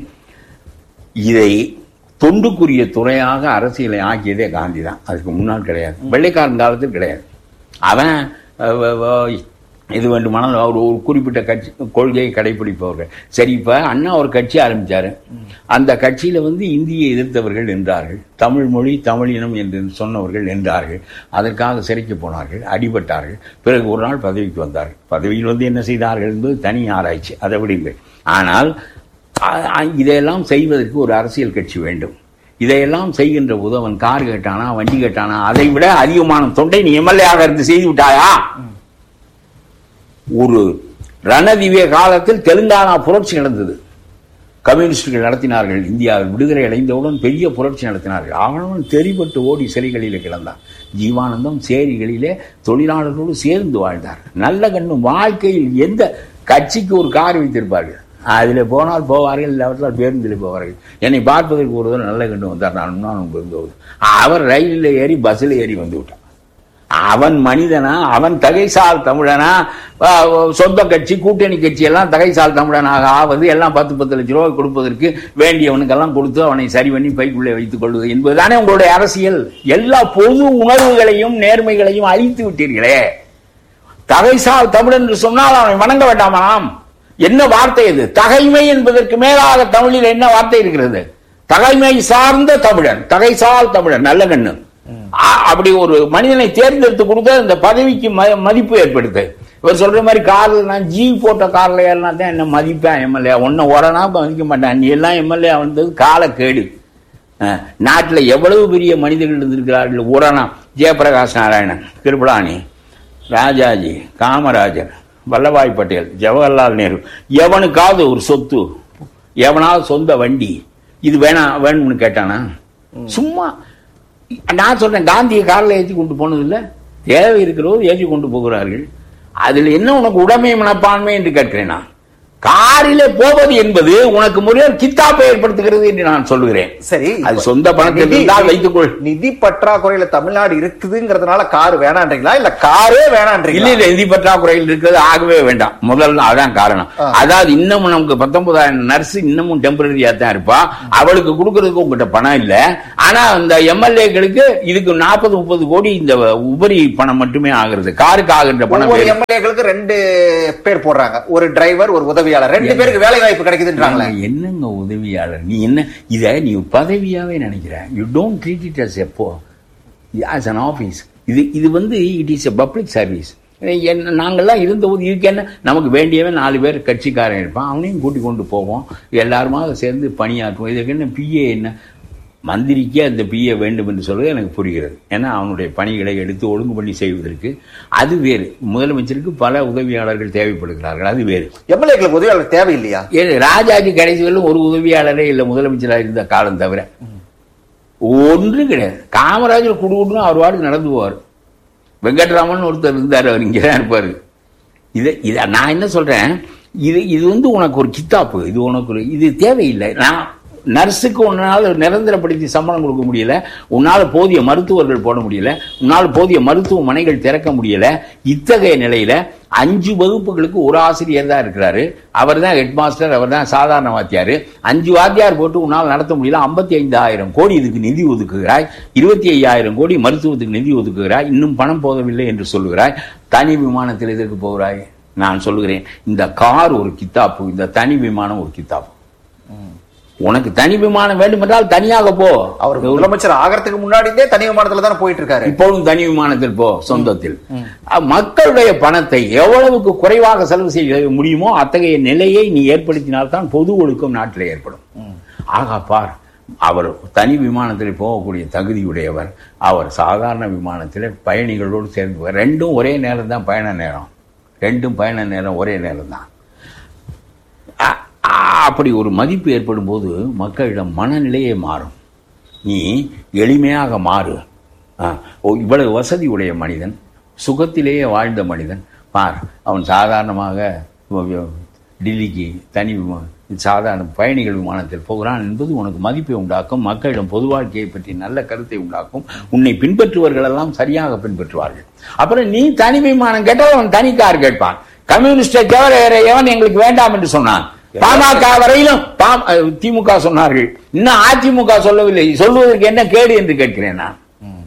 இதை தொண்டுக்குரிய துறையாக அரசியலை ஆக்கியதே காந்தி தான் அதுக்கு முன்னால் கிடையாது வெள்ளைக்காரன் காலத்தில் கிடையாது அவன் அஹ், வ- வ- இது வேண்டுமானால் அவர் ஒரு குறிப்பிட்ட கட்சி கொள்கையை கடைபிடிப்பவர்கள் சரி இப்ப அண்ணா ஒரு கட்சி ஆரம்பிச்சாரு அந்த கட்சியில வந்து இந்தியை எதிர்த்தவர்கள் என்றார்கள் தமிழ் மொழி தமிழினம் என்று சொன்னவர்கள் என்றார்கள் அதற்காக சிறைக்கு போனார்கள் அடிபட்டார்கள் பிறகு ஒரு நாள் பதவிக்கு வந்தார்கள் பதவியில் வந்து என்ன செய்தார்கள் என்பது தனி ஆராய்ச்சி அதை விடுங்கள் ஆனால் அ- அ- இதையெல்லாம் செய்வதற்கு ஒரு அரசியல் கட்சி வேண்டும் இதையெல்லாம் செய்கின்ற போது அவன் கார் கேட்டானா வண்டி கேட்டானா அதை விட அதிகமான தொண்டை நீ எம்எல்ஏ ஆக இருந்து செய்து விட்டாயா ஒரு ரணதிவே காலத்தில் தெலுங்கானா புரட்சி நடந்தது கம்யூனிஸ்டுகள் நடத்தினார்கள் இந்தியாவில் விடுதலை அடைந்தவுடன் பெரிய புரட்சி நடத்தினார்கள் அவனும் தெரிபட்டு ஓடி சிறைகளிலே கிடந்தான் ஜீவானந்தம் சேரிகளிலே தொழிலாளர்களோடு சேர்ந்து வாழ்ந்தார் நல்ல கண்ணு வாழ்க்கையில் எந்த கட்சிக்கு ஒரு கார் வைத்திருப்பார்கள் அதில் போனால் போவார்கள் இல்லாவற்றால் பேருந்தில் போவார்கள் என்னை பார்ப்பதற்கு ஒரு தடவை நல்ல கண்டு வந்தார் நான் நான் இருந்தவர் அவர் ரயிலில் ஏறி பஸ்ஸில் ஏறி வந்து விட்டார் அவன் மனிதனா அவன் தகைசால் தமிழனா ஆ, சொந்த கட்சி கூட்டணி கட்சி எல்லாம் தகைசால் தமிழனாக ஆவது எல்லாம் பத்து பத்து லட்ச ரூபாய் கொடுப்பதற்கு வேண்டியவனுக்கெல்லாம் கொடுத்து அவனை சரி பண்ணி பைக்குள்ளே வைத்துக் கொள்வது என்பதுதானே உங்களுடைய அரசியல் எல்லா பொது உணர்வுகளையும் நேர்மைகளையும் அழித்து விட்டீர்களே தகைசால் தமிழ் என்று சொன்னால் அவனை வணங்க வேண்டாமாம் என்ன வார்த்தை இது தகைமை என்பதற்கு மேலாக தமிழில் என்ன வார்த்தை இருக்கிறது தகைமை சார்ந்த தமிழன் தகைசால் தமிழன் நல்ல கண்ணு அ- அப்படி ஒரு மனிதனை தேர்ந்தெடுத்து கொடுத்த இந்த பதவிக்கு ம- மதிப்பு ஏற்படுத்து இவர் சொல்ற மாதிரி கார்ல நான் ஜி போட்ட கார்ல ஏறினா தான் என்ன மதிப்பேன் எம்எல்ஏ ஒன்னும் உடனா மதிக்க மாட்டேன் நீ எல்லாம் எம்எல்ஏ வந்தது காலக்கேடு அஹ், நாட்டுல எவ்வளவு பெரிய மனிதர்கள் இருந்திருக்கிறார்கள் உரணா ஜெயபிரகாஷ் நாராயணன் கிருபலானி ராஜாஜி காமராஜர் வல்லபாய் பட்டேல் ஜவஹர்லால் நேரு எவனுக்காவது ஒரு சொத்து எவனாவது சொந்த வண்டி இது வேணா வேணும்னு கேட்டானா சும்மா நான் சொல்றேன் காந்தியை காரில் ஏற்றி கொண்டு போனது இல்ல தேவை இருக்கிறவங்க ஏற்றி கொண்டு போகிறார்கள் அதில் என்ன உனக்கு உடைமை மனப்பான்மை என்று கேட்கிறேன் நான் காரிலே போவது என்பது உனக்கு முறையில் கித்தாப்பை ஏற்படுத்துகிறது என்று நான் சொல்லுகிறேன் சரி அது இப்ப சொந்த பணத்தில் நிதி- இருந்தால் வைத்துக்கொள் நிதி பற்றாக்குறையில தமிழ்நாடு இருக்குதுங்கிறதுனால கார் வேணான்றீங்களா இல்ல காரே இல்ல வேணான்றீங்களா இல்ல நிதி பற்றாக்குறையில் இருக்கிறது ஆகவே வேண்டாம் முதல்ல அதான் காரணம் ஆ. அதாவது இன்னமும் நமக்கு பத்தொன்பதாயிரம் நர்ஸ் இன்னமும் டெம்பரரியா தான் இருப்பா அவளுக்கு கொடுக்கறதுக்கு உங்ககிட்ட பணம் இல்ல ஆனா இந்த எம்எல்ஏக்களுக்கு இதுக்கு நாற்பது முப்பது கோடி இந்த உபரி பணம் மட்டுமே ஆகுறது காருக்கு ஆகின்ற பணம் ஒவ்வொரு வேறு. எம்எல்ஏக்களுக்கு ரெண்டு பேர் போடுறாங்க ஒரு டிரைவர் ஒரு உதவியாளர் ரெண்டு பேருக்கு வேலை வாய்ப்பு கிடைக்குதுன்றாங்களே நீங்க என்னங்க உதவியாளர் நீ என்ன இத நீ பதவியாவே நினைக்கிற you don't treat it as எப்போ ஆஸ் அன் ஆபீஸ் இது இது வந்து it is a public service நாங்கெல்லாம் இருந்தபோது இதுக்கு என்ன நமக்கு வேண்டியவன் நாலு பேர் கட்சிக்காரன் இருப்பான் அவனையும் கூட்டி கொண்டு போவோம் எல்லாருமாக சேர்ந்து பணியாற்றுவோம் இதுக்கு என்ன பிஏ என்ன மந்திரிக்கே அந்த பிஏ வேண்டும் என்று சொல்வது எனக்கு புரிகிறது ஏன்னா அவனுடைய பணிகளை எடுத்து ஒழுங்கு பண்ணி செய்வதற்கு அது வேறு முதலமைச்சருக்கு பல உதவியாளர்கள் தேவைப்படுகிறார்கள் அது வேறு எம்எல்ஏக்களுக்கு உதவியாளர் தேவையில்லையா ஏன் ராஜாஜி கடைசி வரையிலும் ஒரு உதவியாளரே இல்லை முதலமைச்சராக இருந்த காலம் தவிர ஒன்றும் கிடையாது காமராஜர் குடுகுடுன்னு அவர் வாட்டுக்கு நடந்து போவார் வெங்கட்ராமன் ஒருத்தர் இருந்தார் அவர் இங்கே தான் இருப்பார் இது இதை நான் என்ன சொல்றேன் இது இது வந்து உனக்கு ஒரு கித்தாப்பு இது உனக்கு ஒரு இது தேவையில்லை நான் நர்ஸுக்கு உன்னால் நிரந்தரப்படுத்தி சம்பளம் கொடுக்க முடியல உன்னால் போதிய மருத்துவர்கள் போட முடியல உன்னால் போதிய மருத்துவமனைகள் திறக்க முடியல இத்தகைய நிலையில அஞ்சு வகுப்புகளுக்கு ஒரு ஆசிரியர் தான் இருக்கிறாரு அவர் தான் ஹெட் மாஸ்டர் அவர் தான் சாதாரண வாத்தியார் அஞ்சு வாத்தியார் போட்டு உன்னால் நடத்த முடியல ஐம்பத்தி ஐந்தாயிரம் கோடி இதுக்கு நிதி ஒதுக்குகிறாய் இருபத்தி ஐயாயிரம் கோடி மருத்துவத்துக்கு நிதி ஒதுக்குகிறாய் இன்னும் பணம் போதவில்லை என்று சொல்லுகிறாய் தனி விமானத்தில் எதற்கு போகிறாய் நான் சொல்லுகிறேன் இந்த கார் ஒரு கித்தாப்பு இந்த தனி விமானம் ஒரு கித்தாப்பு உனக்கு தனி விமானம் வேண்டுமென்றால் தனியாக போ அவர் முதலமைச்சர் ஆகிறதுக்கு முன்னாடியே தனி விமானத்துல தானே போயிட்டு இருக்காரு இப்பொழுதும் தனி விமானத்தில் போ சொந்தத்தில் அஹ், மக்களுடைய பணத்தை எவ்வளவுக்கு குறைவாக செலவு செய்ய முடியுமோ அத்தகைய நிலையை நீ ஏற்படுத்தினால்தான் பொது ஒழுக்கம் நாட்டில் ஏற்படும் ஆகா பார் அவர் தனி விமானத்தில் போகக்கூடிய தகுதியுடையவர் அவர் சாதாரண விமானத்தில் பயணிகளோடு சேர்ந்து போவார். ரெண்டும் ஒரே நேரம் தான் பயண நேரம் ரெண்டும் பயண நேரம் ஒரே நேரம் தான் அ- அ- அப்படி ஒரு மதிப்பு ஏற்படும் போது மக்களிடம் மனநிலையே மாறும் நீ எளிமையாக மாறு ஆ, ஓ, இவ்வளவு வசதி உடைய மனிதன் சுகத்திலேயே வாழ்ந்த மனிதன் பார் அவன் சாதாரணமாக வ- வ- டில்லிக்கு தனி விமா- சாதாரண பயணிகள் விமானத்தில் போகிறான் என்பது உனக்கு மதிப்பை உண்டாக்கும் மக்களிடம் பொது வாழ்க்கையை பற்றி நல்ல கருத்தை உண்டாக்கும் உன்னை பின்பற்றுவர்கள் எல்லாம் சரியாக பின்பற்றுவார்கள் அப்புறம் நீ தனி விமானம் கேட்டால் அவன் தனி கார் கேட்பான் கம்யூனிஸ்டை தவிர வேற எவன் எங்களுக்கு வேண்டாம் என்று சொன்னான் பாமக வரையிலும் பா- அஹ் திமுக சொன்னார்கள் இன்னும் அதிமுக சொல்லவில்லை சொல்வதற்கு என்ன கேடு என்று கேட்கிறேன் நான்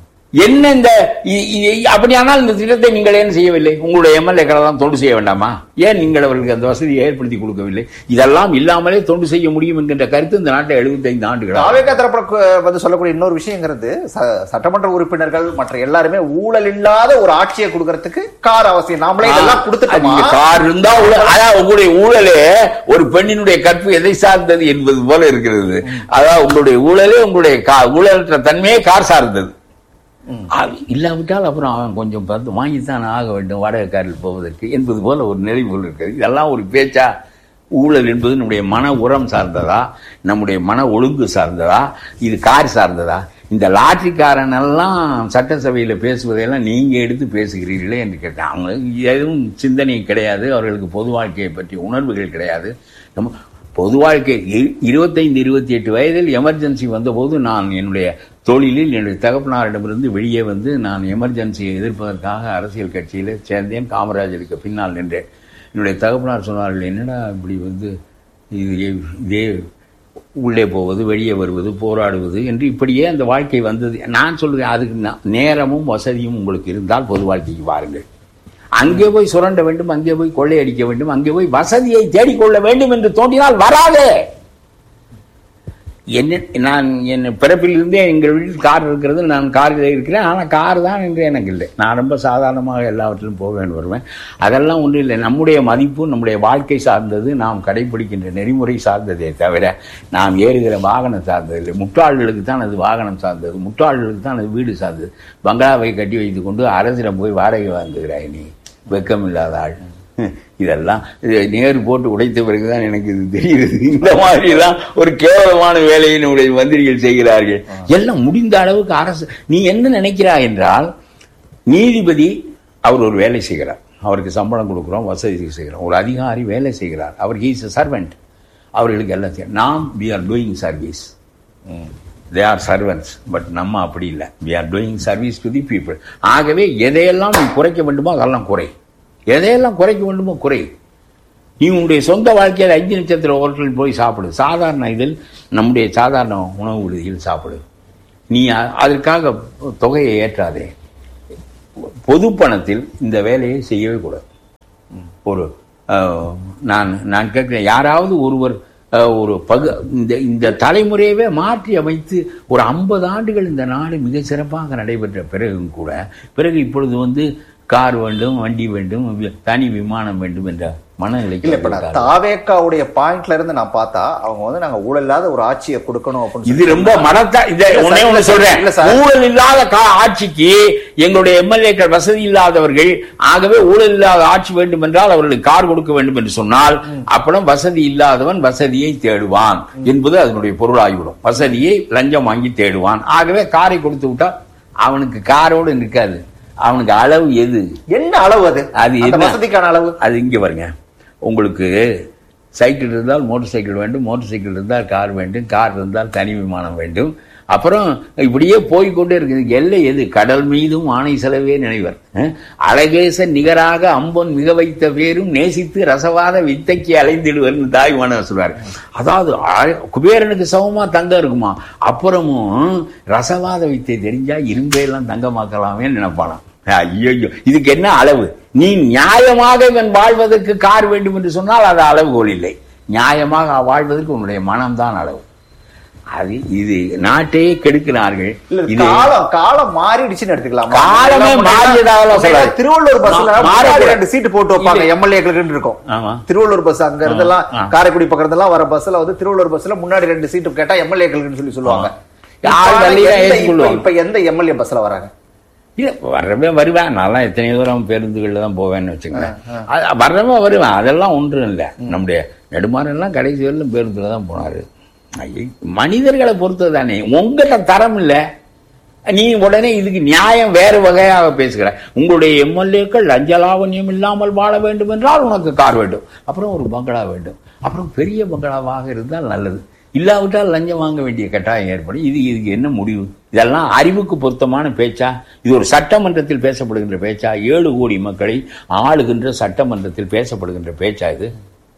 என்ன இந்த இ- இ- அப்படியானால் இந்த திட்டத்தை நீங்கள் ஏன் செய்யவில்லை உங்களுடைய எம்எல்ஏக்கள் எல்லாம் தொண்டு செய்ய வேண்டாமா ஏன் நீங்கள் அவர்களுக்கு அந்த வசதியை ஏற்படுத்தி கொடுக்கவில்லை இதெல்லாம் இல்லாமலே தொண்டு செய்ய முடியும் என்கின்ற கருத்து இந்த நாட்டை 75 ஆண்டுகள் தாவேகா தரப்புல கு- வந்து சொல்லக்கூடிய இன்னொரு விஷயங்கிறது ச- சட்டமன்ற உறுப்பினர்கள் மற்ற எல்லாருமே ஊழல் இல்லாத ஒரு ஆட்சியை கொடுக்கறதுக்கு கார் அவசியம் நாமளே இதெல்லாம் கொடுத்துட்டோமா நீங்க கார் இருந்தா ஊழல். அதான் உங்களுடைய ஊழலே ஒரு பெண்ணினுடைய கற்பு எதை சார்ந்தது என்பது போல இருக்கிறது அதான் உங்களுடைய ஊழலே உங்களுடைய கா- ஊழலற்ற தன்மையே கார் சார்ந்தது அது இல்லாவிட்டால் அப்புறம் அவன் கொஞ்சம் பார்த்து வாங்கித்தான் ஆக வேண்டும் வாடகை காரில் போவதற்கு என்பது போல ஒரு நிலை போல் இருக்கிறது இதெல்லாம் ஒரு பேச்சா ஊழல் என்பது நம்முடைய மன உரம் சார்ந்ததா நம்முடைய மன ஒழுங்கு சார்ந்ததா இது கார் சார்ந்ததா இந்த லாட்ரிக்காரன் எல்லாம் சட்டசபையில பேசுவதையெல்லாம் நீங்க எடுத்து பேசுகிறீர்களே என்று கேட்டேன் அவங்க எதுவும் சிந்தனை கிடையாது அவர்களுக்கு பொது வாழ்க்கையை பற்றிய உணர்வுகள் கிடையாது நம்ம பொது வாழ்க்கை இ- இருபத்தைந்து இருபத்தி எட்டு வயதில் எமர்ஜென்சி வந்தபோது நான் என்னுடைய தொழிலில் என்னுடைய தகப்பனாரிடமிருந்து வெளியே வந்து நான் எமர்ஜென்சியை எதிர்ப்பதற்காக அரசியல் கட்சியில் சேர்ந்தேன் காமராஜருக்கு பின்னால் நின்றேன் என்னுடைய தகப்பனார் சொன்னார்கள் என்னடா இப்படி வந்து இது இதே உள்ளே போவது வெளியே வருவது போராடுவது என்று இப்படியே அந்த வாழ்க்கை வந்தது நான் சொல்லுவேன் அதுக்கு நா- நேரமும் வசதியும் உங்களுக்கு இருந்தால் பொது வாழ்க்கைக்கு வாருங்கள் அங்கே போய் சுரண்ட வேண்டும் அங்கே போய் கொள்ளையடிக்க வேண்டும் அங்கே போய் வசதியை தேடிக்கொள்ள வேண்டும் என்று தோன்றினால் வராதே என்ன நான் என் பிறப்பிலிருந்தே எங்கள் வீட்டில் கார் இருக்கிறது நான் காரில் இருக்கிறேன் ஆனால் கார் தான் என்று எனக்கு இல்லை நான் ரொம்ப சாதாரணமாக எல்லாவற்றிலும் போவேன் வருவேன் அதெல்லாம் ஒன்றும் இல்லை நம்முடைய மதிப்பு நம்முடைய வாழ்க்கை சார்ந்தது நாம் கடைபிடிக்கின்ற நெறிமுறை சார்ந்ததே தவிர நாம் ஏறுகிற வாகனம் சார்ந்தது இல்லை முட்டாள்களுக்கு தான் அது வாகனம் சார்ந்தது முட்டாள்களுக்கு தான் அது வீடு சார்ந்தது பங்களாவை கட்டி வைத்துக் கொண்டு அரசிடம் போய் வாடகை வாங்குகிறாய் நீ வெக்கம் இல்லாத ஆள் இதெல்லாம் இது நேரு போட்டு உடைத்த பிறகுதான் எனக்கு இது தெரியுது இந்த மாதிரி தான் ஒரு கேவலமான வேலையை நம்முடைய மந்திரிகள் செய்கிறார்கள் எல்லாம் முடிந்த அளவுக்கு அரசு நீ என்ன நினைக்கிறாய் என்றால் நீதிபதி அவர் ஒரு வேலை செய்கிறார் அவருக்கு சம்பளம் கொடுக்குறோம் வசதி செய்கிறோம் ஒரு அதிகாரி வேலை செய்கிறார் அவர் ஹீஸ் சர்வெண்ட் அவர்களுக்கு எல்லாம் செய்யும் நாம் we are doing service they are servants but நம்ம அப்படி இல்லை we are doing service to the people ஆகவே எதையெல்லாம் நீ குறைக்க வேண்டுமோ அதெல்லாம் குறை எதையெல்லாம் குறைக்க வேண்டுமோ குறை நீ உன்னுடைய சொந்த வாழ்க்கையில் அஞ்சு நட்சத்திர ஹோட்டலில் போய் சாப்பிடு சாதாரண இதில் நம்முடைய சாதாரண உணவு விடுதியில் சாப்பிடு நீ அ- அதற்காக தொகையை ஏற்றாதே பொது பணத்தில் இந்த வேலையை செய்யவே கூடாது ஒரு அஹ், நான் நான் கேட்கிறேன் யாராவது ஒருவர் அஹ், ஒரு பகு இந்த இந்த தலைமுறையவே மாற்றி அமைத்து ஒரு ஐம்பது ஆண்டுகள் இந்த நாடு மிக சிறப்பாக நடைபெற்ற பிறகும் கூட பிறகு இப்பொழுது வந்து கார் வேண்டும் வண்டி வேண்டும் வி- தனி விமானம் வேண்டும் என்ற மனநிலைக்கு இல்ல இப்ப நான் வந்துவிட்டார்கள். தாவேக்காவுடைய பாயிண்ட்ல இருந்து நான் பார்த்தா அவங்க வந்து நாங்க ஊழல் இல்லாத ஒரு ஆட்சியை கொடுக்கணும் அப்படின்னு இது ரொம்ப மனத்தா இத இல்ல ஒண்ணே சார், ஒண்ணு இல்ல சொல்றேன் இல்ல சார். ஊழல் இல்லாத கா- ஆட்சிக்கு எங்களுடைய எம்எல்ஏக்கள் வசதி இல்லாதவர்கள் ஆகவே ஊழல் இல்லாத ஆட்சி வேண்டும் என்றால் அவர்களுக்கு கார் கொடுக்க வேண்டும் என்று சொன்னால் அப்புறம் வசதி இல்லாதவன் வசதியை தேடுவான் என்பது அதனுடைய பொருளாகிவிடும் வசதியை லஞ்சம் வாங்கி தேடுவான் ஆகவே காரை கொடுத்து விட்டா அவனுக்கு காரோடு நிற்காது அவனுக்கு அளவு எது என்ன அளவு அது அது அந்த என்ன? வசதிக்கான அளவு அது இங்க வருங்க உங்களுக்கு சைக்கிள் இருந்தால் மோட்டார் சைக்கிள் வேண்டும் மோட்டார் சைக்கிள் இருந்தால் கார் வேண்டும் கார் இருந்தால் தனி விமானம் வேண்டும் அப்புறம் இப்படியே போய்க்கொண்டே இருக்குது எல்லை எது கடல் மீதும் ஆணை செலவே நினைவர் அஹ்? அழகேச நிகராக அம்பன் மிக வைத்த பேரும் நேசித்து ரசவாத வித்தைக்கு அலைந்திடுவர் தாய்மான சொல்றாரு அதாவது அழ- குபேரனுக்கு சமமா தங்கம் இருக்குமா அப்புறமும் ரசவாத வித்தை தெரிஞ்சா இரும்பையெல்லாம் தங்கமாக்கலாமே நினைப்பானாம் ஐயோ இதுக்கு என்ன அளவு நீ நியாயமாக இவன் வாழ்வதற்கு கார் வேண்டும் என்று சொன்னால் அது அளவுகோல் இல்லை நியாயமாக வாழ்வதற்கு உன்னுடைய மனம்தான் அளவு அது இது நாட்டையே கெடுக்கிறார்கள் இல்ல இது காலம் காலம் மாறிடுச்சுன்னு எடுத்துக்கலாம் காலமே மாறியதாகலாம் சொல்லாது. திருவள்ளூர் பஸ்ல மா- முன்னாடி மாறக்கூடாது. ரெண்டு சீட்டு போட்டு வைப்பாங்க இது- எம்எல்ஏக்களுக்கு இருக்கும் ஆமா திருவள்ளூர் பஸ் அங்க இருந்தெல்லாம் ஆ. காரைக்குடி பக்கத்துலாம் வர பஸ்ல வந்து திருவள்ளூர் பஸ்ல முன்னாடி ரெண்டு சீட்டு கேட்டா எம்எல்ஏக்களுக்கு சொல்லி சொல்லுவாங்க ஆ. யார் இப்ப வெளியே எந்த- ஏற்றிக்கொள்வாங்க. இப்ப- இப்ப எந்த எம்எல்ஏ பஸ்ல வராங்க இல்ல வர்றவன் வருவேன் நான்லாம் எத்தனை தூரம் பேருந்துகள்ல தான் போவேன்னு வச்சுங்களேன் அது வர்றவன் வருவேன் அதெல்லாம் ஒன்றும் இல்லை நம்முடைய நெடுமாறெல்லாம் கடைசி வரலும் பேருந்துல தான் போனாரு ஐயே, மனிதர்களை பொறுத்தது தானே உங்ககிட்ட தரம் இல்ல நீ உடனே இதுக்கு நியாயம் வேறு வகையாக பேசுகிற உங்களுடைய எம்எல்ஏக்கள் லஞ்ச லாவண்யம் இல்லாமல் வாழ வேண்டும் என்றால் உனக்கு கார் வேண்டும் அப்புறம் ஒரு பங்களா வேண்டும் அப்புறம் பெரிய பங்களாவாக இருந்தால் நல்லது இல்லாவிட்டால் லஞ்சம் வாங்க வேண்டிய கட்டாயம் ஏற்படும் இது இதுக்கு என்ன முடிவு இதெல்லாம் அறிவுக்கு பொருத்தமான பேச்சா இது ஒரு சட்டமன்றத்தில் பேசப்படுகின்ற பேச்சா ஏழு கோடி மக்களை ஆளுகின்ற சட்டமன்றத்தில் பேசப்படுகின்ற பேச்சா இது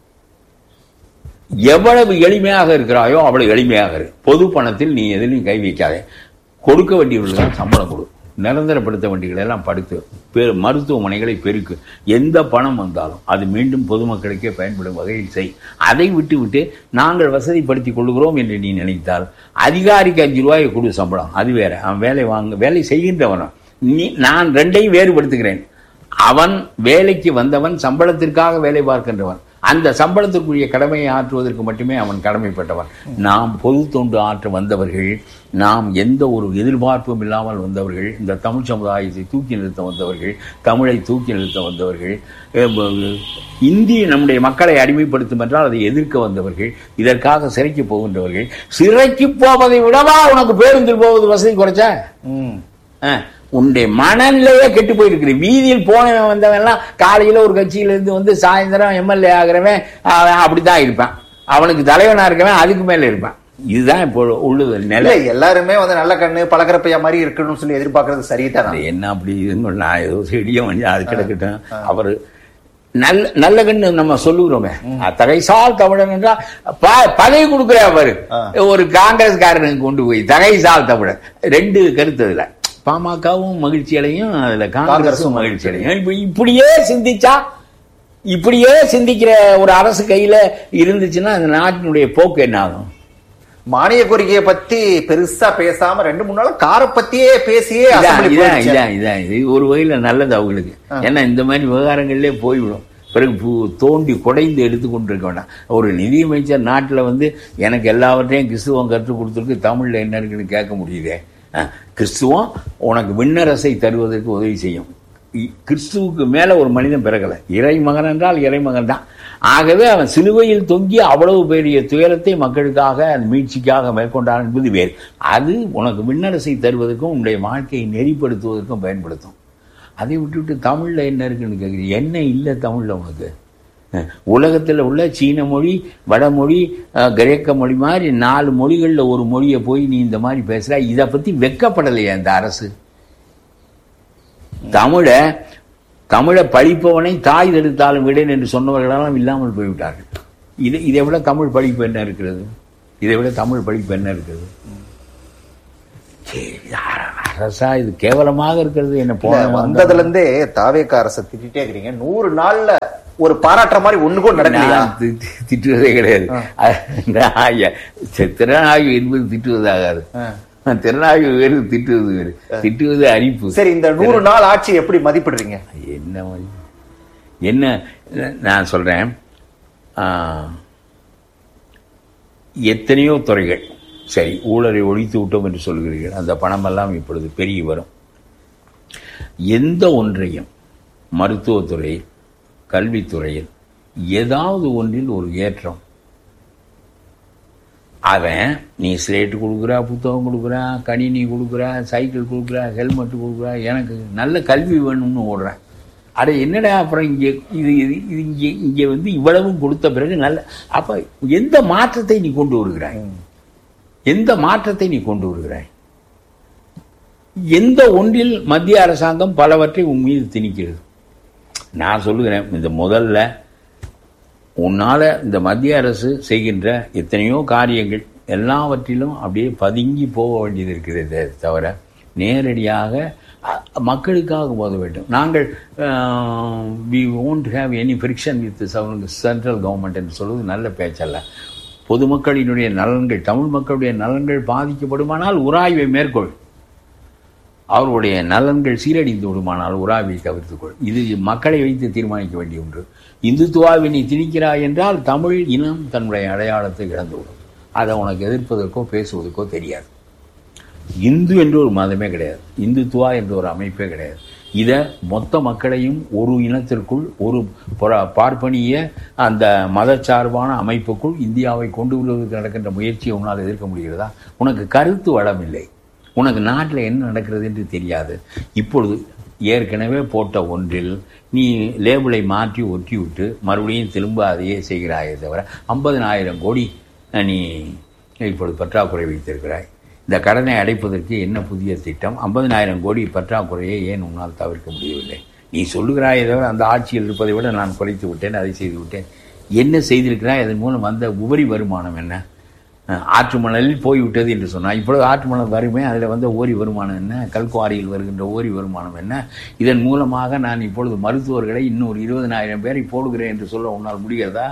எவ்வளவு எளிமையாக இருக்கிறாயோ அவ்வளவு எளிமையாக இரு பொது பணத்தில் நீ எதிலையும் கை வைக்காதே கொடுக்க வேண்டியவர்களுக்கு சம்பளம் கொடு நிரந்தரப்படுத்த வேண்டியகளை எல்லாம் படுத்து பெரு மருத்துவமனைகளை பெருக்கு எந்த பணம் வந்தாலும் அது மீண்டும் பொதுமக்களுக்கே பயன்படும் வகையில் செய் அதை விட்டு விட்டு நாங்கள் வசதிப்படுத்திக் கொள்கிறோம் என்று நீ நினைத்தால் அதிகாரிக்கு அஞ்சு ரூபாயை கொடு சம்பளம் அது வேற அவன் வேலை வாங்க வேலை செய்கின்றவனும் நீ நான் ரெண்டையும் வேறுபடுத்துகிறேன் அவன் வேலைக்கு வந்தவன் சம்பளத்திற்காக வேலை பார்க்கின்றவன் அந்த சம்பளத்திற்குரிய கடமையை ஆற்றுவதற்கு மட்டுமே அவன் கடமைப்பட்டவன் நாம் பொது தொண்டு ஆற்ற வந்தவர்கள் நாம் எந்த ஒரு எதிர்பார்ப்பும் இல்லாமல் வந்தவர்கள் இந்த தமிழ் சமுதாயத்தை தூக்கி நிறுத்த வந்தவர்கள் தமிழை தூக்கி நிறுத்த வந்தவர்கள் அஹ், இந்தி நம்முடைய மக்களை அடிமைப்படுத்தும் என்றால் அதை எதிர்க்க வந்தவர்கள் இதற்காக சிறைக்கு போகின்றவர்கள் சிறைக்கு போவதை விடவா உனக்கு பேருந்தில் போவது வசதி குறைச்ச ஆ, உன்னுடைய மனநிலையே கெட்டு போயிருக்கு வீதியில் போனவன் வந்தவன் எல்லாம் காலையில ஒரு கட்சியில இருந்து வந்து சாயந்தரம் எம்எல்ஏ ஆகிறவன் அவன் அப்படித்தான் இருப்பான் அவனுக்கு தலைவனா இருக்கவன் அதுக்கு மேல இருப்பான் இதுதான் இப்போ உள்ளது இல்ல நிலை எல்லாருமே வந்து நல்ல கண்ணு பழக்கிறப்பையா மாதிரி இருக்கணும்னு சொல்லி எதிர்பார்க்கறது சரிதானே அது என்ன அப்படி இதுன்னு நான் ஏதோ செடியும் வந்து அது கிடக்கட்டும் அவர் நல்ல நல்ல கண்ணு நம்ம சொல்லுகிறோமே தகைசால் தமிழன் என்றால் ப- பதவி கொடுக்குற அவரு ஒரு காங்கிரஸ்காரனுக்கு கொண்டு போய் தகைசால் தமிழன் ரெண்டு கருத்து அதுல பாமகவும் மகிழ்ச்சி அடையும் அதுல காங்கிரஸும் மகிழ்ச்சி அடையும் இப்ப இப்படியே சிந்திச்சா இப்படியே சிந்திக்கிற ஒரு அரசு கையில இருந்துச்சுன்னா அந்த நாட்டினுடைய போக்கு என்ன ஆகும் மானிய கோரிக்கையை பத்தி பெருசா பேசாம ரெண்டு மூணு நாள் காரை பத்தியே பேசியே இதான், assembly இதான், போயிடுச்சு. இதான், இதான். இது ஒரு வகையில நல்லது அவங்களுக்கு ஏன்னா இந்த மாதிரி விவகாரங்கள்லயே போய்விடும் பிறகு பூ- தோண்டி குடைந்து எடுத்து கொண்டிருக்க வேண்டாம் ஒரு நிதியமைச்சர் நாட்டுல வந்து எனக்கு எல்லாவற்றையும் கிறிஸ்துவம் கற்றுக் கொடுத்துருக்கு தமிழ்ல என்ன இருக்குன்னு கேட்க முடியுதே அஹ், கிறிஸ்துவம் உனக்கு விண்ணரசை தருவதற்கு உதவி செய்யும் இ- கிறிஸ்துவுக்கு மேல ஒரு மனிதன் பிறகல இறைமகன் என்றால் இறைமகன் தான் ஆகவே அவன் சிலுவையில் தொங்கி அவ்வளவு பெரிய துயரத்தை மக்களுக்காக அந்த மீட்சிக்காக மேற்கொண்டான் என்பது வேறு அது உனக்கு விண்ணரசை தருவதற்கும் உன்னுடைய வாழ்க்கையை நெறிப்படுத்துவதற்கும் பயன்படுத்தும் அதை விட்டுவிட்டு தமிழில் என்ன இருக்குன்னு கேட்குறீங்க என்ன இல்லை தமிழில் உனக்கு அஹ், உலகத்தில் உள்ள சீன மொழி வடமொழி அஹ், கிரேக்க மொழி மாதிரி நாலு மொழிகளில் ஒரு மொழியை போய் நீ இந்த மாதிரி பேசுற இதை பற்றி வெக்கப்படலையா இந்த அரசு தமிழை தமிழை படிப்பவனை தாய் தடுத்தாலும் விடேன் என்று சொன்னவர்களெல்லாம் இல்லாமல் போய்விட்டார்கள் இது இதை விட தமிழ் படிப்பு என்ன இருக்கிறது இதை விட தமிழ் படிப்பு என்ன இருக்கிறது சரி, அரசா இது கேவலமாக இருக்கிறது என்ன இல்ல, போன வந்ததுல இருந்தே தாவேக்க அரசை திட்டிட்டே இருக்கிறீங்க நூறு நாள்ல ஒரு பாராட்டுற மாதிரி ஒண்ணு கூட நடக்கலையா நான் தி- தி- திட்டுவதே கிடையாது நான் எ- தி- திறனாய்வு என்பது திட்டுவதாகாது திறனாய்வு வேறு திட்டுவது வேறு திட்டுவது அரிப்பு சரி இந்த நூறு நாள் ஆட்சி எப்படி மதிப்பிடுறீங்க என்ன வழி? என்ன நான் சொல்றேன் ஆ, எத்தனையோ துறைகள் சரி ஊழலை ஒழித்து விட்டோம் என்று சொல்கிறீர்கள் அந்த பணமெல்லாம் இப்பொழுது பெருகி வரும் எந்த ஒன்றையும் மருத்துவத்துறையில் கல்வித்துறையில் ஏதாவது ஒன்றில் ஒரு ஏற்றம் அவன் நீ ஸ்லேட்டு கொடுக்குறா புத்தகம் கொடுக்குறா கணினி கொடுக்குறா சைக்கிள் கொடுக்குறா ஹெல்மெட் கொடுக்குறா எனக்கு நல்ல கல்வி வேணும்னு ஓடுறேன் அட என்னடா அப்புறம் இங்கே இது இது இது இங்கே இங்கே வந்து இவ்வளவும் கொடுத்த பிறகு நல்ல அப்போ எந்த மாற்றத்தை நீ கொண்டு வருகிறாய் எந்த மாற்றத்தை நீ கொண்டு வருகிறாய் எந்த ஒன்றில் மத்திய அரசாங்கம் பலவற்றை உன் மீது திணிக்கிறது நான் சொல்லுகிறேன் இந்த முதல்ல உன்னால இந்த மத்திய அரசு செய்கின்ற எத்தனையோ காரியங்கள் எல்லாவற்றிலும் அப்படியே பதுங்கி போக வேண்டியது இருக்கிறதே தவிர நேரடியாக அ- மக்களுக்காக போத வேண்டும் நாங்கள் we won't have any friction with central government என்று சொல்வது நல்ல பேச்சல்ல பொதுமக்களினுடைய நலன்கள் தமிழ் மக்களுடைய நலன்கள் பாதிக்கப்படுமானால் உராய்வை மேற்கொள் அவருடைய நலன்கள் சீரழிந்து விடுமானால் உறாவை தவிர்த்துக்கொள் இது மக்களை வைத்து தீர்மானிக்க வேண்டிய ஒன்று இந்துத்துவாவை நீ திணிக்கிறாய் என்றால் தமிழ் இனம் தன்னுடைய அடையாளத்தை இழந்துவிடும் அதை உனக்கு எதிர்ப்பதற்கோ பேசுவதற்கோ தெரியாது இந்து என்று ஒரு மதமே கிடையாது இந்துத்துவா என்ற ஒரு அமைப்பே கிடையாது இதை மொத்த மக்களையும் ஒரு இனத்திற்குள் ஒரு புற- பார்ப்பனிய அந்த மதச்சார்பான அமைப்புக்குள் இந்தியாவை கொண்டு வருவதற்கு நடக்கின்ற முயற்சியை உன்னால் எதிர்க்க முடிகிறதா உனக்கு கருத்து வளம் இல்லை உனக்கு நாட்டில் என்ன நடக்கிறது என்று தெரியாது இப்பொழுது ஏற்கனவே போட்ட ஒன்றில் நீ லேபிளை மாற்றி ஒட்டி விட்டு மறுபடியும் திரும்ப அதையே செய்கிறாயே தவிர ஐம்பதனாயிரம் கோடி அஹ், நீ இப்பொழுது பற்றாக்குறை வைத்திருக்கிறாய் இந்த கடனை அடைப்பதற்கு என்ன புதிய திட்டம் ஐம்பதனாயிரம் கோடி பற்றாக்குறையை ஏன் உன்னால் தவிர்க்க முடியவில்லை நீ சொல்லுகிறாயே தவிர அந்த ஆட்சியில் இருப்பதை விட நான் குறைத்து விட்டேன் அதை செய்து விட்டேன் என்ன செய்திருக்கிறாய் அதன் மூலம் வந்த உபரி வருமானம் என்ன அஹ், ஆற்று மணலில் போய்விட்டது என்று சொன்னார் இப்பொழுது ஆற்று மணல் வருமே அதில் வந்த ஓரி வருமானம் என்ன கல்குவாரியில் வருகின்ற ஓரி வருமானம் என்ன இதன் மூலமாக நான் இப்பொழுது மருத்துவர்களை இன்னொரு இருபதனாயிரம் பேரை போடுகிறேன் என்று சொல்ல உன்னால் முடிகிறதா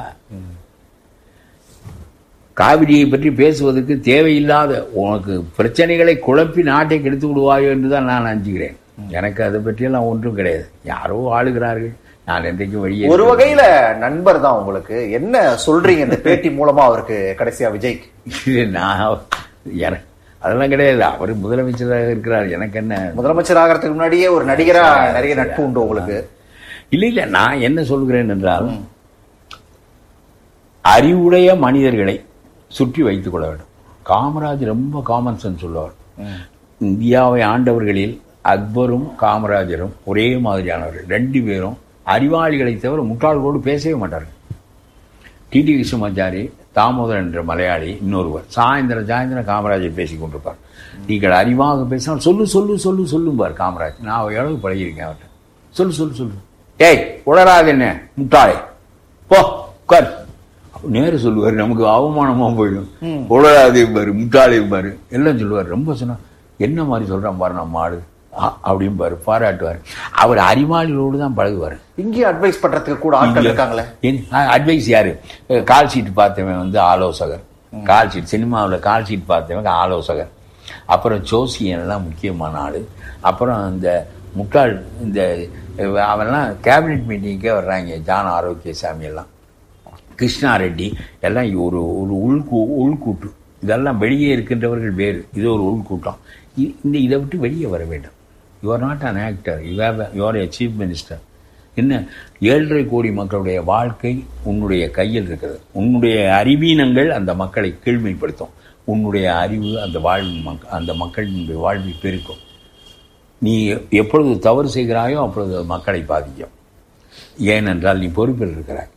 காவிரியை பற்றி பேசுவதற்கு தேவையில்லாத உனக்கு பிரச்சனைகளை குழப்பி நாட்டை கெடுத்து விடுவாயோ என்று தான் நான் அஞ்சுகிறேன் எனக்கு அதை பற்றியெல்லாம் ஒன்றும் கிடையாது யாரோ ஆளுகிறார்கள் நான் என்றைக்கும் வழியே ஒரு வகையில நண்பர் தான் உங்களுக்கு என்ன சொல்றீங்க இந்த பேட்டி மூலமா அவருக்கு கடைசியா விஜய்க்கு இது நான் என- அதெல்லாம் கிடையாது அவர் முதலமைச்சராக இருக்கிறார் எனக்கு என்ன முதலமைச்சர் ஆகிறதுக்கு முன்னாடியே ஒரு நடிகரா நிறைய நட்பு உண்டு உங்களுக்கு இல்லை இல்லை நான் என்ன சொல்கிறேன் என்றால் அறிவுடைய மனிதர்களை சுற்றி வைத்துக் கொள்ள வேண்டும் காமராஜ் ரொம்ப காமன் சென்ஸ் சொல்லுவார் இந்தியாவை ஆண்டவர்களில் அக்பரும் காமராஜரும் ஒரே மாதிரியானவர்கள் ரெண்டு பேரும் அறிவாளிகளை தவிர முட்டாள்களோடு பேசவே மாட்டார்கள் டிடி கிருஷ்ணமாச்சாரி தாமோதரன் என்ற மலையாளி இன்னொருவர் சாயந்தரம் சாயந்தரம் காமராஜர் பேசிக் கொண்டிருப்பார் நீங்கள் அறிவாக பேசினால் சொல்லு சொல்லு சொல்லு சொல்லும்பார் காமராஜ் நான் எவ்வளவு பழகியிருக்கேன் அவர்கிட்ட சொல்லு சொல்லு சொல்லு ஏய் உளராது என்ன முட்டாளே போ உட்கார் நேரு சொல்லுவார் நமக்கு அவமானமா போயிடும் உளராது பாரு முட்டாளே பாரு எல்லாம் சொல்லுவார் ரொம்ப சொன்னா என்ன மாதிரி சொல்றான் பாரு நம்ம ஆடு ஆ- அப்படிம்பாரு பாராட்டுவார் அவர் அறிவாளிகளோடு தான் பழகுவார் இங்கேயும் அட்வைஸ் பண்றதுக்கு கூட ஆட்கள் இருக்காங்களே அட்வைஸ் யாரு அஹ் கால் ஷீட் பார்த்தவன் வந்து ஆலோசகர் கால் ஷீட் சினிமாவில் கால் ஷீட் பார்த்தவன் ஆலோசகர் அப்புறம் ஜோசியன் எல்லாம் முக்கியமான ஆள் அப்புறம் இந்த முட்டாள் இந்த அஹ் அவன்லாம் கேபினெட் மீட்டிங்கே வர்றாங்க ஜான் ஆரோக்கியசாமி எல்லாம் கிருஷ்ணா ரெட்டி எல்லாம் ஒரு ஒரு உள்கூ உள்கூட்டு இதெல்லாம் வெளியே இருக்கின்றவர்கள் வேறு இது ஒரு உள்கூட்டம் இ- இந்த இதை விட்டு வெளியே வர வேண்டும் you are not an actor you have you are a chief minister என்ன ஏழரை கோடி மக்களுடைய வாழ்க்கை உன்னுடைய கையில் இருக்கிறது உன்னுடைய அறிவீனங்கள் அந்த மக்களை கீழ்மைப்படுத்தும் உன்னுடைய அறிவு அந்த வாழ்வு மக் அந்த மக்களினுடைய வாழ்வை பெருக்கும் நீ எப்பொழுது தவறு செய்கிறாயோ அப்பொழுது அது மக்களை பாதிக்கும் ஏனென்றால் நீ பொறுப்பில் இருக்கிறாய்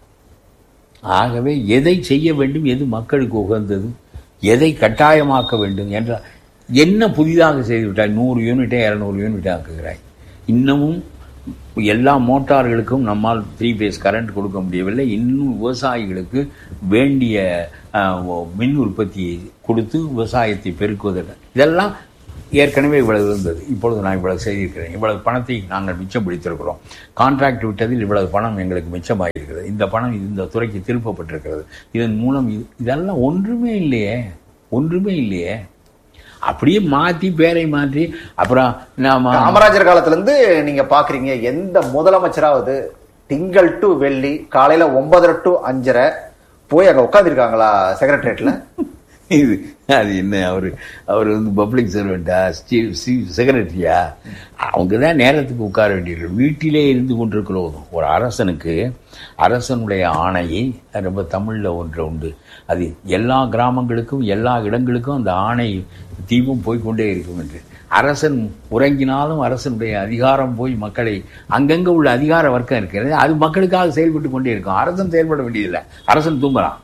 ஆகவே எதை செய்ய வேண்டும் எது மக்களுக்கு உகந்தது எதை கட்டாயமாக்க வேண்டும் என்ற என்ன புதிதாக செய்துவிட்டாய் நூறு யூனிட்டை இரநூறு யூனிட்டை ஆக்குகிறாய் இன்னமும் எல்லா மோட்டார்களுக்கும் நம்மால் த்ரீ பேஸ் கரண்ட் கொடுக்க முடியவில்லை இன்னும் விவசாயிகளுக்கு வேண்டிய அஹ், ஒ- மின் உற்பத்தியை கொடுத்து விவசாயத்தை பெருக்குவதற்கு இதெல்லாம் ஏற்கனவே இவ்வளவு இருந்தது இப்பொழுது நான் இவ்வளவு செய்திருக்கிறேன் இவ்வளவு பணத்தை நாங்கள் மிச்சம் பிடித்திருக்கிறோம் கான்ட்ராக்ட் விட்டதில் இவ்வளவு பணம் எங்களுக்கு மிச்சமாயிருக்கிறது இந்த பணம் இந்த துறைக்கு திருப்பப்பட்டிருக்கிறது இதன் மூலம் இது- இதெல்லாம் ஒன்றுமே இல்லையே ஒன்றுமே இல்லையே அப்படியே மாற்றி பேரை மாற்றி அப்புறம் நாம காமராஜர் காலத்துல இருந்து நீங்க பாக்குறீங்க எந்த முதலமைச்சராவது திங்கள் டு வெள்ளி காலையில ஒன்பதரை டு அஞ்சரை போய் அங்க உட்காந்துருக்காங்களா செக்ரட்டரியேட்ல இது அது என்ன அவர் அவர் வந்து பப்ளிக் சர்வெண்டா செக்ரட்டரியா அவங்க தான் நேரத்துக்கு உட்கார வேண்டியிருக்கு வீட்டிலே இருந்து கொண்டிருக்கிறோம் ஒரு அரசனுக்கு அரசனுடைய ஆணையை ரொம்ப தமிழில் ஒன்று உண்டு அது எல்லா கிராமங்களுக்கும் எல்லா இடங்களுக்கும் அந்த ஆணை தீபம் போய்க்கொண்டே இருக்கும் என்று அரசன் உறங்கினாலும் அரசனுடைய அதிகாரம் போய் மக்களை அங்கங்கே உள்ள அதிகார வர்க்கம் இருக்கிறது அது மக்களுக்காக செயல்பட்டு கொண்டே இருக்கும் அரசன் செயல்பட வேண்டியதில்லை அரசன் தூங்குறான்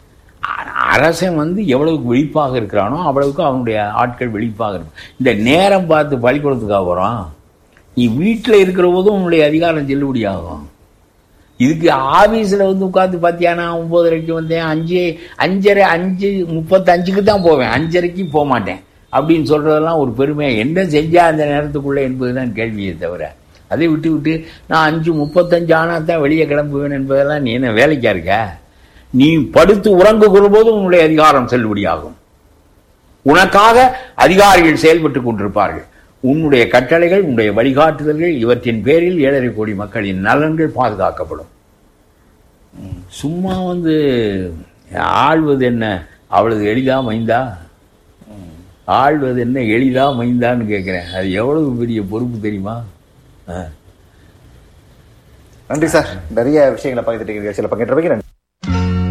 அ- அரசன் வந்து எவ்வளவுக்கு விழிப்பாக இருக்கிறானோ அவ்வளவுக்கு அவனுடைய ஆட்கள் விழிப்பாக இருக்கும் இந்த நேரம் பார்த்து பள்ளிக்கூடத்துக்காக வரோம் நீ வீட்டில் இருக்கிற போதும் உன்னுடைய அதிகாரம் செல்லுபடியாகும் இதுக்கு ஆபீஸ்ல வந்து உட்காந்து பார்த்தியானா ஒன்பதரைக்கு வந்தேன் அஞ்சு அஞ்சரை அஞ்சு முப்பத்தஞ்சுக்கு தான் போவேன் அஞ்சரைக்கு போக மாட்டேன் அப்படின்னு சொல்றதெல்லாம் ஒரு பெருமை என்ன செஞ்சா அந்த நேரத்துக்குள்ள என்பதுதான் கேள்வியே தவிர அதை விட்டு விட்டு நான் அஞ்சு முப்பத்தஞ்சு ஆனா தான் வெளியே கிளம்புவேன் என்பதெல்லாம் நீ என்ன வேலைக்கா இருக்க நீ படுத்து உறங்குகிற போது உன்னுடைய அதிகாரம் செல்லுபடியாகும் உனக்காக அதிகாரிகள் செயல்பட்டுக் கொண்டிருப்பார்கள் உன்னுடைய கட்டளைகள் உன்னுடைய வழிகாட்டுதல்கள் இவற்றின் பேரில் ஏழரை கோடி மக்களின் நலன்கள் பாதுகாக்கப்படும் சும்மா வந்து ஆள்வது என்ன அவ்வளவு எளிதா மைந்தா ஆள்வது என்ன எளிதா மைந்தான்னு கேட்கிறேன் அது எவ்வளவு பெரிய பொறுப்பு தெரியுமா ஆ. நன்றி சார் நிறைய விஷயங்களை பகிர்ந்துட்டீங்க நிகழ்ச்சியில பங்கேற்றவைக்கு நன்றி